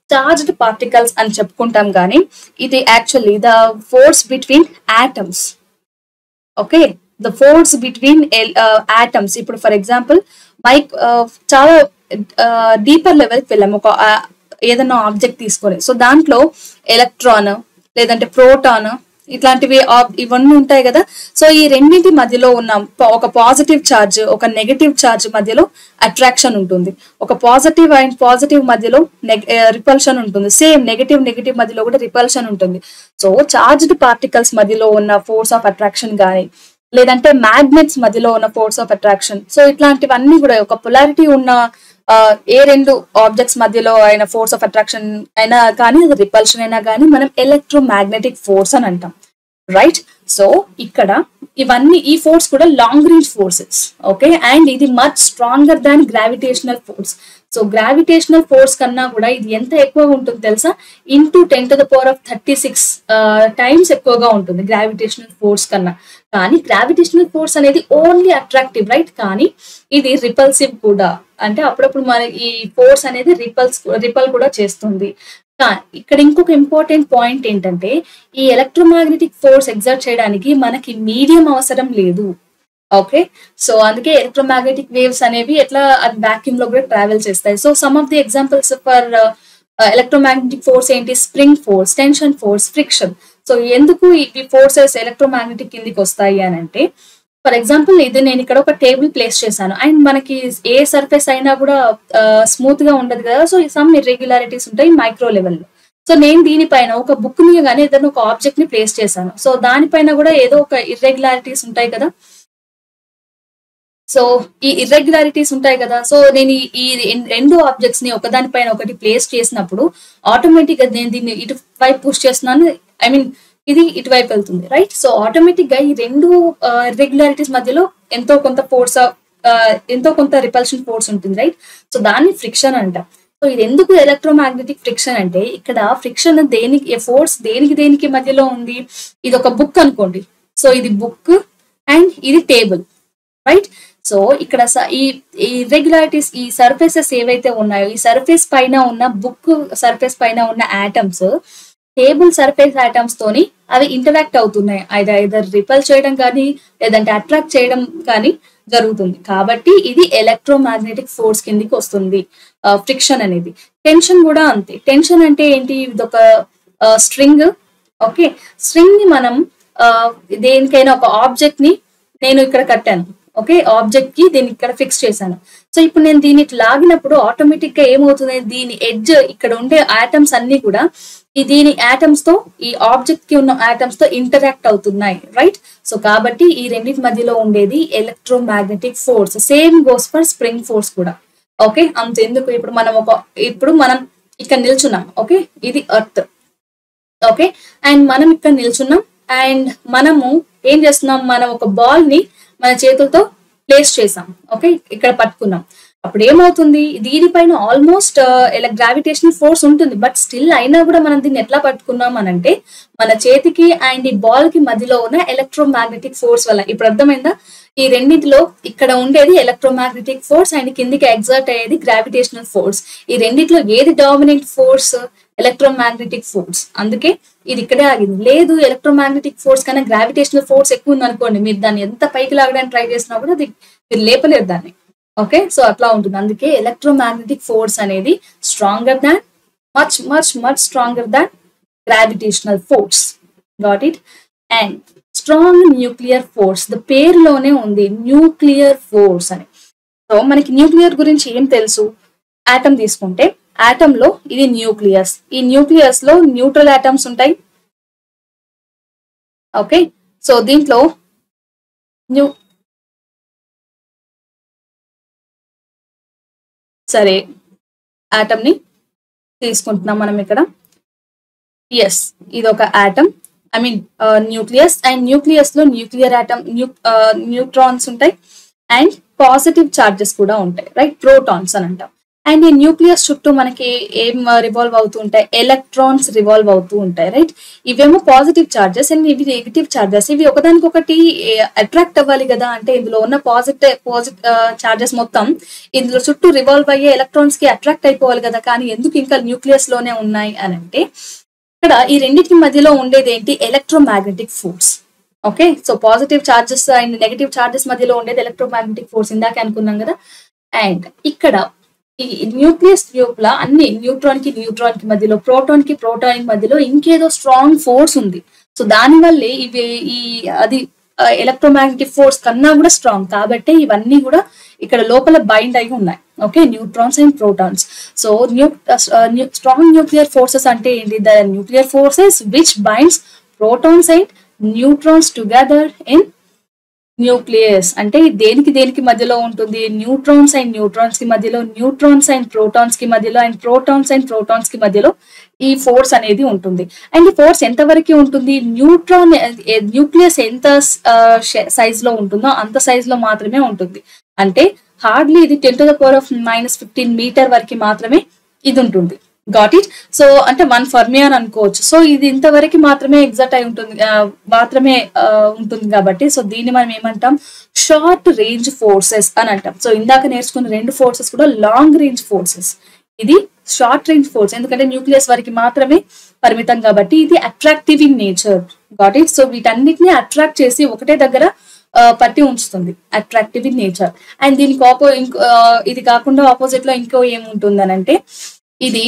charged particles అని చెప్పుకుంటాం కానీ ఇది actually the force between atoms okay the force between atoms ఇప్పుడు ఫర్ ఎగ్జాంపుల్ మైక్ చాలా డీపర్ లెవెల్కి వెళ్ళాము ఒక uh, ఏదైనా ఆబ్జెక్ట్ తీసుకొని సో దాంట్లో ఎలక్ట్రాన్ లేదంటే ప్రోటాన్ ఇట్లాంటివి ఆ- ఇవన్నీ ఉంటాయి కదా సో ఈ రెండింటి మధ్యలో ఉన్న ప- ఒక పాజిటివ్ ఛార్జ్ ఒక నెగటివ్ ఛార్జ్ మధ్యలో అట్రాక్షన్ ఉంటుంది ఒక పాజిటివ్ అండ్ పాజిటివ్ మధ్యలో రిపల్షన్ ఉంటుంది సేమ్ నెగటివ్ నెగటివ్ మధ్యలో కూడా రిపల్షన్ ఉంటుంది సో చార్జ్డ్ పార్టికల్స్ మధ్యలో ఉన్న ఫోర్స్ ఆఫ్ అట్రాక్షన్ కానీ లేదంటే మ్యాగ్నెట్స్ మధ్యలో ఉన్న ఫోర్స్ ఆఫ్ అట్రాక్షన్ సో ఇట్లాంటివన్నీ కూడా ఒక పొలారిటీ ఉన్న ఆ, ఏ రెండు ఆబ్జెక్ట్స్ మధ్యలో అయిన ఫోర్స్ ఆఫ్ అట్రాక్షన్ అయినా కానీ అది రిపల్షన్ అయినా కానీ మనం ఎలక్ట్రోమాగ్నెటిక్ ఫోర్స్ అని అంటాం రైట్ సో ఇక్కడ ఇవన్నీ ఈ ఫోర్స్ కూడా long range forces okay and ఇది much stronger than gravitational force so gravitational force కన్నా కూడా ఇది ఎంత ఎక్కువగా ఉంటుంది తెలుసా into ten to the power of thirty six times ఎక్కువగా ఉంటుంది గ్రావిటేషనల్ ఫోర్స్ కన్నా కానీ గ్రావిటేషనల్ ఫోర్స్ అనేది ఓన్లీ అట్రాక్టివ్ రైట్ కానీ ఇది రిపల్సివ్ కూడా అంటే అప్పుడప్పుడు మన ఈ ఫోర్స్ అనేది రిపల్స్ రిపల్ కూడా చేస్తుంది కా- ఇక్కడ ఇంకొక ఇంపార్టెంట్ పాయింట్ ఏంటంటే ఈ ఎలక్ట్రోమాగ్నెటిక్ ఫోర్స్ ఎగ్జర్ట్ చేయడానికి మనకి మీడియం అవసరం లేదు ఓకే సో అందుకే ఎలక్ట్రోమాగ్నెటిక్ వేవ్స్ అనేవి ఎట్లా అది వాక్యూమ్ లో కూడా ట్రావెల్ చేస్తాయి so some of the examples for electromagnetic force ఏంటి spring force tension force friction so ఎందుకు ఈ ఫోర్సెస్ ఎలక్ట్రోమాగ్నెటిక్ కిందికి వస్తాయి అని అంటే ఫర్ ఎగ్జాంపుల్ ఇది నేను ఇక్కడ ఒక టేబుల్ ప్లేస్ చేశాను అండ్ మనకి ఏ సర్ఫేస్ అయినా కూడా స్మూత్ గా ఉండదు కదా సో సమ్ ఇర్రెగ్యులారిటీస్ ఉంటాయి మైక్రో లెవెల్లో సో నేను దీనిపైన ఒక బుక్ ని కానీ ఏదైనా ఒక ఆబ్జెక్ట్ ని ప్లేస్ చేశాను సో దానిపైన కూడా ఏదో ఒక ఇర్రెగ్యులారిటీస్ ఉంటాయి కదా సో ఈ ఇర్రెగ్యులారిటీస్ ఉంటాయి కదా సో నేను ఈ- ఈ రెం- రెండు ఆబ్జెక్ట్స్ ని ఒకదానిపైన ఒకటి ప్లేస్ చేసినప్పుడు ఆటోమేటిక్ గా నేను దీన్ని ఇటు వైపు పుష్ చేస్తున్నాను ఐ మీన్ ఇది ఇటువైపు వెళ్తుంది రైట్ సో ఆటోమేటిక్ గా ఈ రెండు ఇర్రెగ్యులారిటీస్ మధ్యలో ఎంతో కొంత ఫోర్స్ ఎంతో కొంత రిపల్షన్ ఫోర్స్ ఉంటుంది రైట్ సో దాన్ని ఫ్రిక్షన్ అంటాం సో ఇది ఎందుకు ఎలక్ట్రోమాగ్నెటిక్ ఫ్రిక్షన్ అంటే ఇక్కడ ఫ్రిక్షన్ దేనికి ఫోర్స్ దేనికి దేనికి మధ్యలో ఉంది ఇది ఒక బుక్ అనుకోండి సో ఇది బుక్ అండ్ ఇది టేబుల్ రైట్ సో ఇక్కడ స- ఈ ఇర్రెగ్యులారిటీస్ ఈ సర్ఫేసెస్ ఏవైతే ఉన్నాయో ఈ సర్ఫేస్ పైన ఉన్న బుక్ సర్ఫేస్ పైన ఉన్న ఆటమ్స్ టేబుల్ సర్ఫేస్ ఆటమ్స్ తోని అవి ఇంటరాక్ట్ అవుతున్నాయి ఐదర్ ఐదర్ రిపల్ చేయడం కానీ లేదంటే అట్రాక్ట్ చేయడం కానీ జరుగుతుంది కాబట్టి ఇది ఎలక్ట్రోమాగ్నెటిక్ ఫోర్స్ కిందికి వస్తుంది ఫ్రిక్షన్ అనేది టెన్షన్ కూడా అంతే టెన్షన్ అంటే ఏంటి ఇది ఒక స్ట్రింగ్ ఓకే స్ట్రింగ్ ని మనం ఆ, దేనికైనా ఒక ఆబ్జెక్ట్ ని నేను ఇక్కడ కట్టాను ఓకే ఆబ్జెక్ట్ కి దీన్ని ఇక్కడ ఫిక్స్ చేశాను సో ఇప్పుడు నేను దీన్ని ఇట్లా లాగినప్పుడు ఆటోమేటిక్ గా ఏమవుతుంది దీని ఎడ్జ్ ఇక్కడ ఉండే ఆటమ్స్ అన్ని కూడా ఈ దీని ఆటమ్స్ తో ఈ ఆబ్జెక్ట్ కి ఉన్న ఆటమ్స్ తో ఇంటరాక్ట్ అవుతున్నాయి రైట్ సో కాబట్టి ఈ రెండింటి మధ్యలో ఉండేది electromagnetic force same goes for spring force కూడా ఓకే అంతెందుకు ఇప్పుడు మనం ఒక ఇప్పుడు మనం ఇక్కడ నిల్చున్నాం ఓకే ఇది ఎర్త్ ఓకే అండ్ మనం ఇక్కడ నిల్చున్నాం అండ్ మనము ఏం చేస్తున్నాం మనం ఒక బాల్ ని మన చేతులతో ప్లేస్ చేసాం ఓకే ఇక్కడ పట్టుకున్నాం అప్పుడు ఏమవుతుంది దీనిపైన ఆల్మోస్ట్ ఇలా గ్రావిటేషనల్ ఫోర్స్ ఉంటుంది బట్ స్టిల్ అయినా కూడా మనం దీన్ని ఎట్లా పట్టుకున్నాం అని అంటే మన చేతికి అండ్ ఈ బాల్ కి మధ్యలో ఉన్న ఎలక్ట్రోమాగ్నెటిక్ ఫోర్స్ వల్ల ఇప్పుడు అర్థమైందా ఈ రెండింటిలో ఇక్కడ ఉండేది ఎలక్ట్రోమాగ్నెటిక్ ఫోర్స్ అండ్ కిందికి ఎగ్జర్ట్ అయ్యేది గ్రావిటేషనల్ ఫోర్స్ ఈ రెండిట్లో ఏది డామినెంట్ ఫోర్స్ ఎలక్ట్రోమాగ్నెటిక్ ఫోర్స్ అందుకే ఇది ఇక్కడే ఆగింది లేదు ఎలక్ట్రోమాగ్నెటిక్ ఫోర్స్ కన్నా గ్రావిటేషనల్ ఫోర్స్ ఎక్కువ ఉంది అనుకోండి మీరు దాన్ని ఎంత పైకి లాగడానికి ట్రై చేసినా కూడా అది మీరు లేపలేరు దాన్ని ఓకే సో అట్లా ఉంటుంది అందుకే ఎలక్ట్రోమాగ్నెటిక్ ఫోర్స్ అనేది stronger than much much much stronger than gravitational force got it and strong nuclear force the పేరులోనే ఉంది న్యూక్లియర్ ఫోర్స్ అని సో మనకి న్యూక్లియర్ గురించి ఏం తెలుసు ఆటమ్ తీసుకుంటే ఆటమ్ లో ఇది న్యూక్లియస్ ఈ న్యూక్లియస్ లో న్యూట్రల్ ఆటమ్స్ ఉంటాయి ఓకే సో దీంట్లో న్యూ సరే ఆటమ్ ని తీసుకుంటున్నాం మనం ఇక్కడ ఎస్ ఇది ఒక atom I mean nucleus and nucleus లో న్యూక్లియర్ ఆటమ్ న్యూట్రాన్స్ ఉంటాయి అండ్ పాజిటివ్ చార్జెస్ కూడా ఉంటాయి రైట్ ప్రోటాన్స్ అని అంటాం అండ్ ఈ న్యూక్లియస్ చుట్టూ మనకి ఏం రివాల్వ్ అవుతూ ఉంటాయి ఎలక్ట్రాన్స్ రివాల్వ్ అవుతూ ఉంటాయి రైట్ ఇవేమో పాజిటివ్ చార్జెస్ అండ్ ఇవి నెగిటివ్ చార్జెస్ ఇవి ఒకదానికొకటి అట్రాక్ట్ అవ్వాలి కదా అంటే ఇందులో ఉన్న పాజిటివ్ పాజిటివ్ చార్జెస్ మొత్తం ఇందులో చుట్టూ రివాల్వ్ అయ్యే ఎలక్ట్రాన్స్ కి అట్రాక్ట్ అయిపోవాలి కదా కానీ ఎందుకు ఇంకా న్యూక్లియస్ లోనే ఉన్నాయి అని అంటే ఇక్కడ ఈ రెండింటి మధ్యలో ఉండేది ఏంటి electromagnetic force okay so positive charges and negative charges మధ్యలో ఉండేది ఎలక్ట్రోమాగ్నెటిక్ ఫోర్స్ ఇందాక అనుకున్నాం కదా అండ్ ఇక్కడ ఈ న్యూక్లియస్ లోపల అన్ని న్యూట్రాన్ కి న్యూట్రాన్ కి మధ్యలో ప్రోటాన్ కి ప్రోటాన్ కి మధ్యలో ఇంకేదో స్ట్రాంగ్ ఫోర్స్ ఉంది సో దాని వల్లే ఇవి ఈ అది ఎలక్ట్రోమాగ్నెటిక్ ఫోర్స్ కన్నా కూడా స్ట్రాంగ్ కాబట్టి ఇవన్నీ కూడా ఇక్కడ లోపల బైండ్ అయి ఉన్నాయి okay neutrons and protons so న్యూ స్ట్రాంగ్ న్యూక్లియర్ ఫోర్సెస్ అంటే ఏంటి the nuclear forces which binds protons and neutrons together in nucleus అంటే దేనికి దేనికి మధ్యలో ఉంటుంది న్యూట్రాన్స్ అండ్ న్యూట్రాన్స్ కి మధ్యలో న్యూట్రాన్స్ అండ్ ప్రోటాన్స్ కి మధ్యలో అండ్ ప్రోటాన్స్ అండ్ ప్రోటాన్స్ కి మధ్యలో ఈ ఫోర్స్ అనేది ఉంటుంది అండ్ ఈ ఫోర్స్ ఎంత వరకు ఉంటుంది న్యూట్రాన్ న్యూక్లియస్ ఎంత సైజ్ లో ఉంటుందో అంత సైజ్ లో మాత్రమే ఉంటుంది అంటే హార్డ్లీ ఇది ten to the power of minus fifteen meter వరకు మాత్రమే ఇది ఉంటుంది గాట్ ఇట్ సో అంటే వన్ ఫర్మి అని అనుకోవచ్చు సో ఇది ఇంతవరకు మాత్రమే ఎగ్జాక్ట్ అయి ఉంటుంది ఆ, మాత్రమే ఆ, ఉంటుంది కాబట్టి సో దీన్ని మనం ఏమంటాం షార్ట్ రేంజ్ ఫోర్సెస్ అని అంటాం సో ఇందాక నేర్చుకున్న రెండు ఫోర్సెస్ కూడా లాంగ్ రేంజ్ ఫోర్సెస్ ఇది షార్ట్ రేంజ్ ఫోర్స్ ఎందుకంటే న్యూక్లియస్ వరకు మాత్రమే పరిమితం కాబట్టి ఇది attractive in nature got it so వీటన్నిటిని అట్రాక్ట్ చేసి ఒకటే దగ్గర ఆ, పట్టి ఉంచుతుంది అట్రాక్టివ్ ఇన్ నేచర్ అండ్ దీనికి ఆపో ఇంకో ఆ, ఇది కాకుండా ఆపోజిట్ లో ఇంకో ఏముంటుంది అంటే ఇది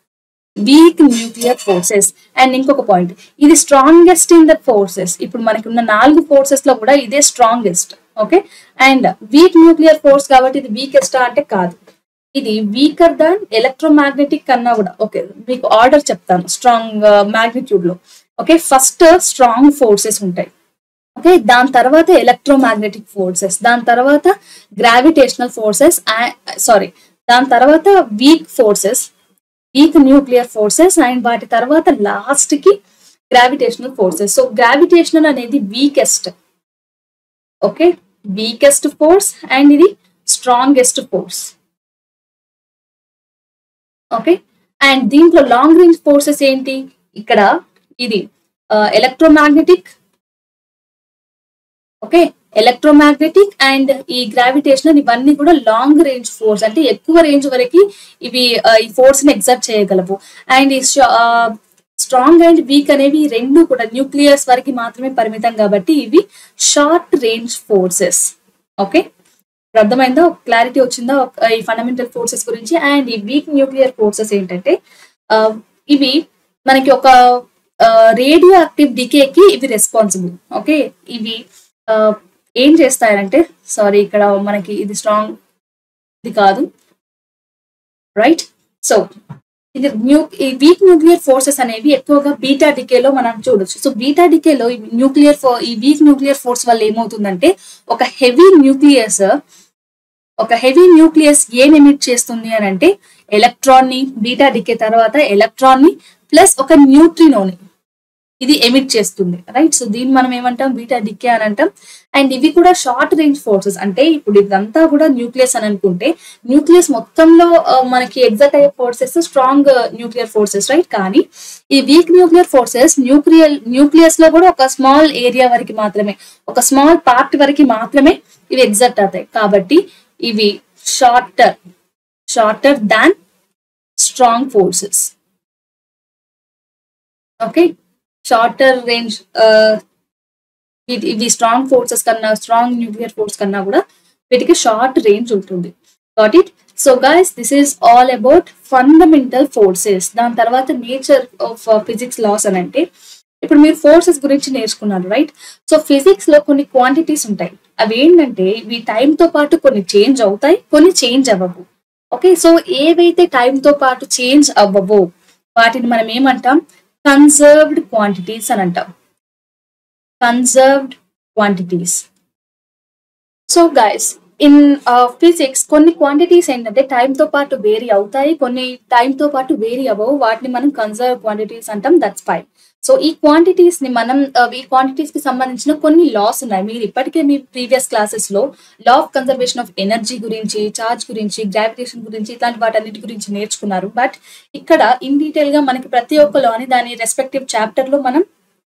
వీక్ న్యూక్లియర్ ఫోర్సెస్ అండ్ ఇంకొక పాయింట్ ఇది స్ట్రాంగెస్ట్ ఇన్ ద ఫోర్సెస్ ఇప్పుడు మనకి ఉన్న నాలుగు ఫోర్సెస్ లో కూడా ఇదే strongest okay and weak nuclear force కాబట్టి ఇది వీకెస్ట్ అంటే కాదు ఇది వీకర్ దాన్ ఎలక్ట్రోమాగ్నెటిక్ కన్నా కూడా ఓకే మీకు ఆర్డర్ చెప్తాను స్ట్రాంగ్ మ్యాగ్నిట్యూడ్ లో ఓకే ఫస్ట్ స్ట్రాంగ్ ఫోర్సెస్ ఉంటాయి ఓకే దాని తర్వాత ఎలక్ట్రోమాగ్నెటిక్ ఫోర్సెస్ దాని తర్వాత గ్రావిటేషనల్ ఫోర్సెస్ సారీ దాని తర్వాత weak forces weak nuclear forces and వాటి తర్వాత లాస్ట్ కి గ్రావిటేషనల్ ఫోర్సెస్ సో గ్రావిటేషనల్ అనేది weakest okay weakest force and ఇది స్ట్రాంగెస్ట్ ఫోర్స్ ఓకే అండ్ దీంట్లో లాంగ్ రేంజ్ ఫోర్సెస్ ఏంటి ఇక్కడ ఇది ఎలక్ట్రోమాగ్నెటిక్ ఓకే ఎలక్ట్రోమాగ్నెటిక్ అండ్ ఈ గ్రావిటేషనల్ ఇవన్నీ కూడా లాంగ్ రేంజ్ ఫోర్స్ అంటే ఎక్కువ రేంజ్ వరకు ఇవి ఆ, ఈ ఫోర్స్ ని ఎగ్జర్ట్ చేయగలవు అండ్ ఈ స్ట్రాంగ్ అండ్ వీక్ అనేవి ఈ రెండు కూడా న్యూక్లియస్ వరకు మాత్రమే పరిమితం కాబట్టి ఇవి షార్ట్ రేంజ్ ఫోర్సెస్ ఓకే ఇప్పుడు అర్థమైందా క్లారిటీ వచ్చిందా ఒక- ఈ ఫండమెంటల్ ఫోర్సెస్ గురించి అండ్ ఈ వీక్ న్యూక్లియర్ ఫోర్సెస్ ఏంటంటే ఆ, ఇవి మనకి ఒక రేడియో యాక్టివ్ డికేకి ఇవి రెస్పాన్సిబుల్ ఓకే ఇవి ఆ, ఏం చేస్తాయంటే సారీ ఇక్కడ మనకి ఇది స్ట్రాంగ్ ఇది కాదు రైట్ సో ఇది న్యూ ఈ వీక్ న్యూక్లియర్ ఫోర్సెస్ అనేవి ఎక్కువగా బీటా డికేలో మనం చూడొచ్చు సో బీటా డికేలో ఈ న్యూక్లియర్ ఈ వీక్ న్యూక్లియర్ ఫోర్స్ వల్ల ఏమవుతుందంటే ఒక హెవీ న్యూక్లియస్ ఒక హెవీ న్యూక్లియస్ ఏం ఎమిట్ చేస్తుంది అని అంటే ఎలక్ట్రాన్ ని బీటా డికే తర్వాత ఎలక్ట్రాన్ ని ప్లస్ ఒక న్యూట్రినోని ఇది ఎమిట్ చేస్తుంది రైట్ సో దీన్ని మనం ఏమంటాం బీటా డికే అని అంటాం అండ్ ఇవి కూడా షార్ట్ రేంజ్ ఫోర్సెస్ అంటే ఇప్పుడు ఇదంతా కూడా న్యూక్లియస్ అని అనుకుంటే న్యూక్లియస్ మొత్తంలో ఆ, మనకి ఎగ్జాక్ట్ అయ్యే forces strong nuclear forces right కానీ ఈ weak nuclear forces nuclear nucleus లో కూడా ఒక స్మాల్ ఏరియా వరకు మాత్రమే ఒక స్మాల్ పార్ట్ వరకు మాత్రమే ఇవి ఎగ్జాక్ట్ అవుతాయి కాబట్టి ఇవి shorter shorter than strong forces okay shorter range ఇవి స్ట్రాంగ్ ఫోర్సెస్ కన్నా స్ట్రాంగ్ న్యూక్లియర్ ఫోర్స్ కన్నా కూడా వీటికి షార్ట్ రేంజ్ ఉంటుంది got it so guys this is all about fundamental forces దాని తర్వాత నేచర్ ఆఫ్ ఫిజిక్స్ లాస్ అని అంటే ఇప్పుడు మీరు ఫోర్సెస్ గురించి నేర్చుకున్నారు రైట్ సో ఫిజిక్స్ లో కొన్ని క్వాంటిటీస్ ఉంటాయి అవి ఏంటంటే ఇవి time తో పాటు కొన్ని చేంజ్ అవుతాయి కొన్ని చేంజ్ అవ్వవు ఓకే సో ఏవైతే time తో పాటు చేంజ్ అవ్వవో వాటిని మనం ఏమంటాం కన్సర్వ్డ్ క్వాంటిటీస్ అని అంటాం conserved quantities so guys in physics కొన్ని క్వాంటిటీస్ ఏంటంటే time తో పాటు వేరీ అవుతాయి కొన్ని time తో పాటు వేరీ అవ్వవు వాటిని మనం కన్సర్వ్ క్వాంటిటీస్ అంటాం దట్స్ ఫైవ్ సో ఈ క్వాంటిటీస్ ని మనం uh, ఈ క్వాంటిటీస్ కి సంబంధించిన కొన్ని లాస్ ఉన్నాయి మీరు ఇప్పటికే మీ ప్రీవియస్ క్లాసెస్ లో law of conservation of energy గురించి చార్జ్ గురించి గ్రావిటేషన్ గురించి ఇట్లాంటి వాటన్నిటి గురించి నేర్చుకున్నారు బట్ ఇక్కడ ఇన్ డీటెయిల్ గా మనకి ప్రతి ఒక్క లాని దాని రెస్పెక్టివ్ చాప్టర్ లో మనం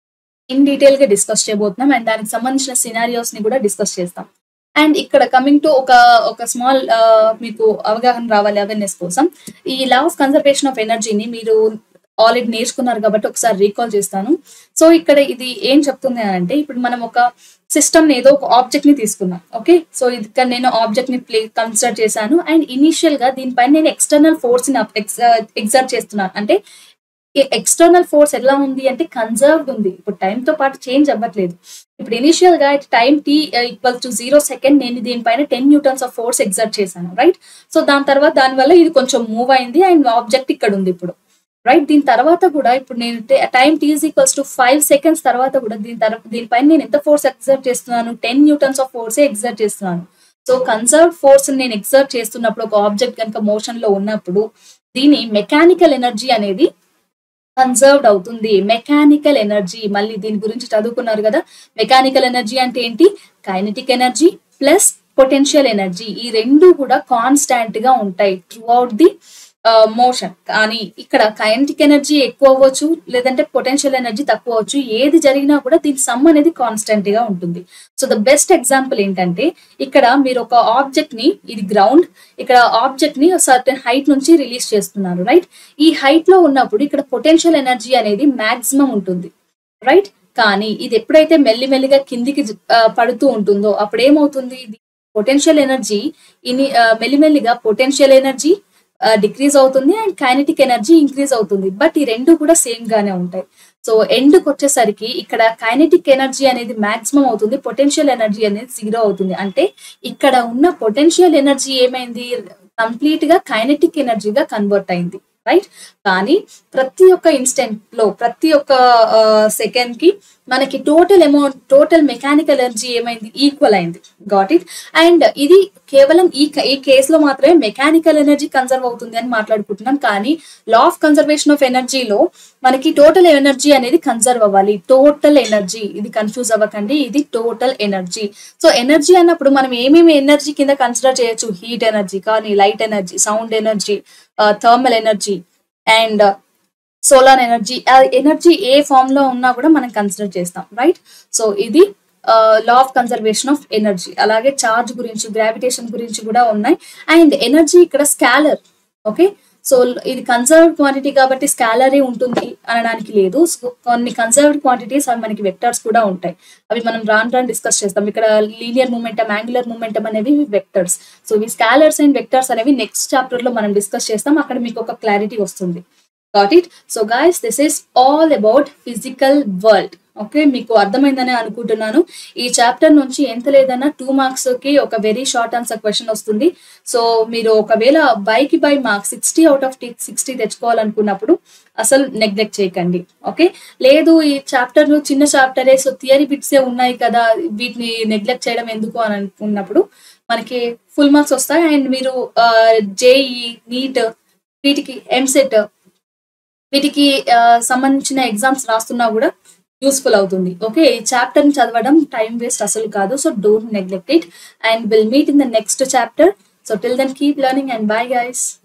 ఇన్ డీటెయిల్ గా డిస్కస్ చేయబోతున్నాం అండ్ దానికి సంబంధించిన సినారియోస్ ని కూడా డిస్కస్ చేస్తాం అండ్ ఇక్కడ కమింగ్ టు ఒక ఒక స్మాల్ మీకు అవగాహన రావాలి అవేర్నెస్ కోసం ఈ లా ఆఫ్ కన్జర్వేషన్ ఆఫ్ ఎనర్జీని మీరు ఆల్రెడీ నేర్చుకున్నారు కాబట్టి ఒకసారి రీకాల్ చేస్తాను సో ఇక్కడ ఇది ఏం చెప్తుంది అని అంటే ఇప్పుడు మనం ఒక సిస్టమ్ ఏదో ఒక ఆబ్జెక్ట్ ని తీసుకున్నాం ఓకే సో ఇది ఇక్కడ నేను ఆబ్జెక్ట్ ని ప్లే కన్సిడర్ చేశాను అండ్ ఇనిషియల్ గా దీనిపైన నేను ఎక్స్టర్నల్ ఫోర్స్ ని ఎగ్జర్ట్ చేస్తున్నాను అంటే ఎక్స్టర్నల్ ఫోర్స్ ఎలా ఉంది అంటే కన్జర్వ్డ్ ఉంది ఇప్పుడు time తో పాటు చేంజ్ అవ్వట్లేదు ఇప్పుడు ఇనిషియల్ గా time t equal to zero second నేను దీనిపైన ten newtons of force exert చేశాను రైట్ సో దాని తర్వాత దానివల్ల ఇది కొంచెం మూవ్ అయింది అండ్ ఆబ్జెక్ట్ ఇక్కడ ఉంది ఇప్పుడు రైట్ దీని తర్వాత కూడా ఇప్పుడు నేను time t is equals to five seconds తర్వాత కూడా దీని తర్వాత దీనిపైన నేను ఎంత ఫోర్స్ ఎగ్జర్ట్ చేస్తున్నాను టెన్ న్యూటన్స్ ఆఫ్ ఫోర్సే ఎగ్జర్ట్ చేస్తున్నాను సో కన్సర్వ్ ఫోర్స్ నేను ఎగ్జర్ట్ చేస్తున్నప్పుడు ఒక ఆబ్జెక్ట్ కనుక మోషన్ లో ఉన్నప్పుడు దీని మెకానికల్ ఎనర్జీ అనేది కన్సర్వ్డ్ అవుతుంది మెకానికల్ ఎనర్జీ మళ్ళీ దీని గురించి చదువుకున్నారు కదా మెకానికల్ ఎనర్జీ అంటే ఏంటి kinetic energy plus potential energy ఈ రెండు కూడా కాన్స్టాంట్ గా ఉంటాయి త్రూ అవుట్ ది మోషన్ కానీ ఇక్కడ కైనెటిక్ ఎనర్జీ ఎక్కువ అవ్వచ్చు లేదంటే పొటెన్షియల్ ఎనర్జీ తక్కువ అవ్వచ్చు ఏది జరిగినా కూడా దీని సమ్ అనేది కాన్స్టెంట్ గా ఉంటుంది సో ద బెస్ట్ ఎగ్జాంపుల్ ఏంటంటే ఇక్కడ మీరు ఒక ఆబ్జెక్ట్ ని ఇది గ్రౌండ్ ఇక్కడ ఆబ్జెక్ట్ ని సర్టెన్ హైట్ నుంచి రిలీజ్ చేస్తున్నారు రైట్ ఈ హైట్ లో ఉన్నప్పుడు ఇక్కడ పొటెన్షియల్ ఎనర్జీ అనేది మాక్సిమం ఉంటుంది రైట్ కానీ ఇది ఎప్పుడైతే మెల్లిమెల్లిగా కిందికి జ- ఆ, పడుతూ ఉంటుందో అప్పుడు ఏమవుతుంది పొటెన్షియల్ ఎనర్జీ ఇని ఆ, మెల్లిమెల్లిగా పొటెన్షియల్ ఎనర్జీ డిక్రీజ్ అవుతుంది అండ్ కైనెటిక్ ఎనర్జీ ఇంక్రీజ్ అవుతుంది బట్ ఈ రెండు కూడా సేమ్ గానే ఉంటాయి సో ఎండ్కి వచ్చేసరికి ఇక్కడ కైనెటిక్ ఎనర్జీ అనేది మాక్సిమం అవుతుంది పొటెన్షియల్ ఎనర్జీ అనేది జీరో అవుతుంది అంటే ఇక్కడ ఉన్న పొటెన్షియల్ ఎనర్జీ ఏమైంది కంప్లీట్ గా కైనెటిక్ ఎనర్జీగా కన్వర్ట్ అయింది రైట్ కానీ ప్రతి ఒక్క ఇన్స్టెంట్ లో ప్రతి ఒక్క సెకండ్ కి మనకి total amount total mechanical energy ఏమైంది ఈక్వల్ అయింది గాట్ ఇట్ అండ్ ఇది కేవలం ఈ క- ఈ కేసులో మాత్రమే మెకానికల్ ఎనర్జీ కన్సర్వ్ అవుతుంది అని మాట్లాడుకుంటున్నాం కానీ లా ఆఫ్ కన్సర్వేషన్ ఆఫ్ ఎనర్జీలో మనకి టోటల్ ఎనర్జీ అనేది కన్సర్వ్ అవ్వాలి టోటల్ ఎనర్జీ ఇది కన్ఫ్యూజ్ అవ్వకండి ఇది టోటల్ ఎనర్జీ సో ఎనర్జీ అన్నప్పుడు మనం ఏమేమి ఎనర్జీ కింద కన్సిడర్ చేయొచ్చు హీట్ ఎనర్జీ కానీ light energy sound energy thermal energy and solar energy energy ఏ ఫామ్ లో ఉన్నా కూడా మనం కన్సిడర్ చేస్తాం రైట్ సో ఇది law of conservation of energy అలాగే చార్జ్ గురించి గ్రావిటేషన్ గురించి కూడా ఉన్నాయి అండ్ ఎనర్జీ ఇక్కడ స్కాలర్ ఓకే సో ఇది కన్సర్వ్డ్ క్వాంటిటీ కాబట్టి స్కాలరే ఉంటుంది అనడానికి లేదు So, కొన్ని కన్సర్వ్డ్ క్వాంటిటీస్ అవి మనకి వెక్టర్స్ కూడా ఉంటాయి అవి మనం రాను రాను డిస్కస్ చేస్తాం ఇక్కడ లీనియర్ మూమెంటం యాంగులర్ మూమెంటం అనేవి వెక్టర్స్ సో ఇవి స్కాలర్స్ అండ్ వెక్టర్స్ అనేవి నెక్స్ట్ చాప్టర్ లో మనం డిస్కస్ చేస్తాం అక్కడ మీకు ఒక క్లారిటీ వస్తుంది got it so guys this is all about physical world okay మీకు అర్థమైందని అనుకుంటున్నాను ఈ చాప్టర్ నుంచి ఎంత లేదన్నా టూ మార్క్స్ కి ఒక వెరీ షార్ట్ ఆన్సర్ క్వశ్చన్ వస్తుంది సో మీరు ఒకవేళ బైకి by marks sixty out of sixty తెచ్చుకోవాలనుకున్నప్పుడు అసలు నెగ్లెక్ట్ చేయకండి ఓకే లేదు ఈ చాప్టర్ చిన్న చాప్టరే సో థియరీ బిట్సే ఉన్నాయి కదా వీటిని నెగ్లెక్ట్ చేయడం ఎందుకు అని అనుకున్నప్పుడు మనకి ఫుల్ మార్క్స్ వస్తాయి అండ్ మీరు జేఈ నీట్ వీటికి ఎంసెట్ వీటికి ఆ, సంబంధించిన ఎగ్జామ్స్ రాస్తున్నా కూడా యూస్ఫుల్ అవుతుంది ఓకే ఈ చాప్టర్ చదవడం టైం వేస్ట్ అసలు కాదు so don't neglect it and will meet in the next chapter so till then keep learning and bye guys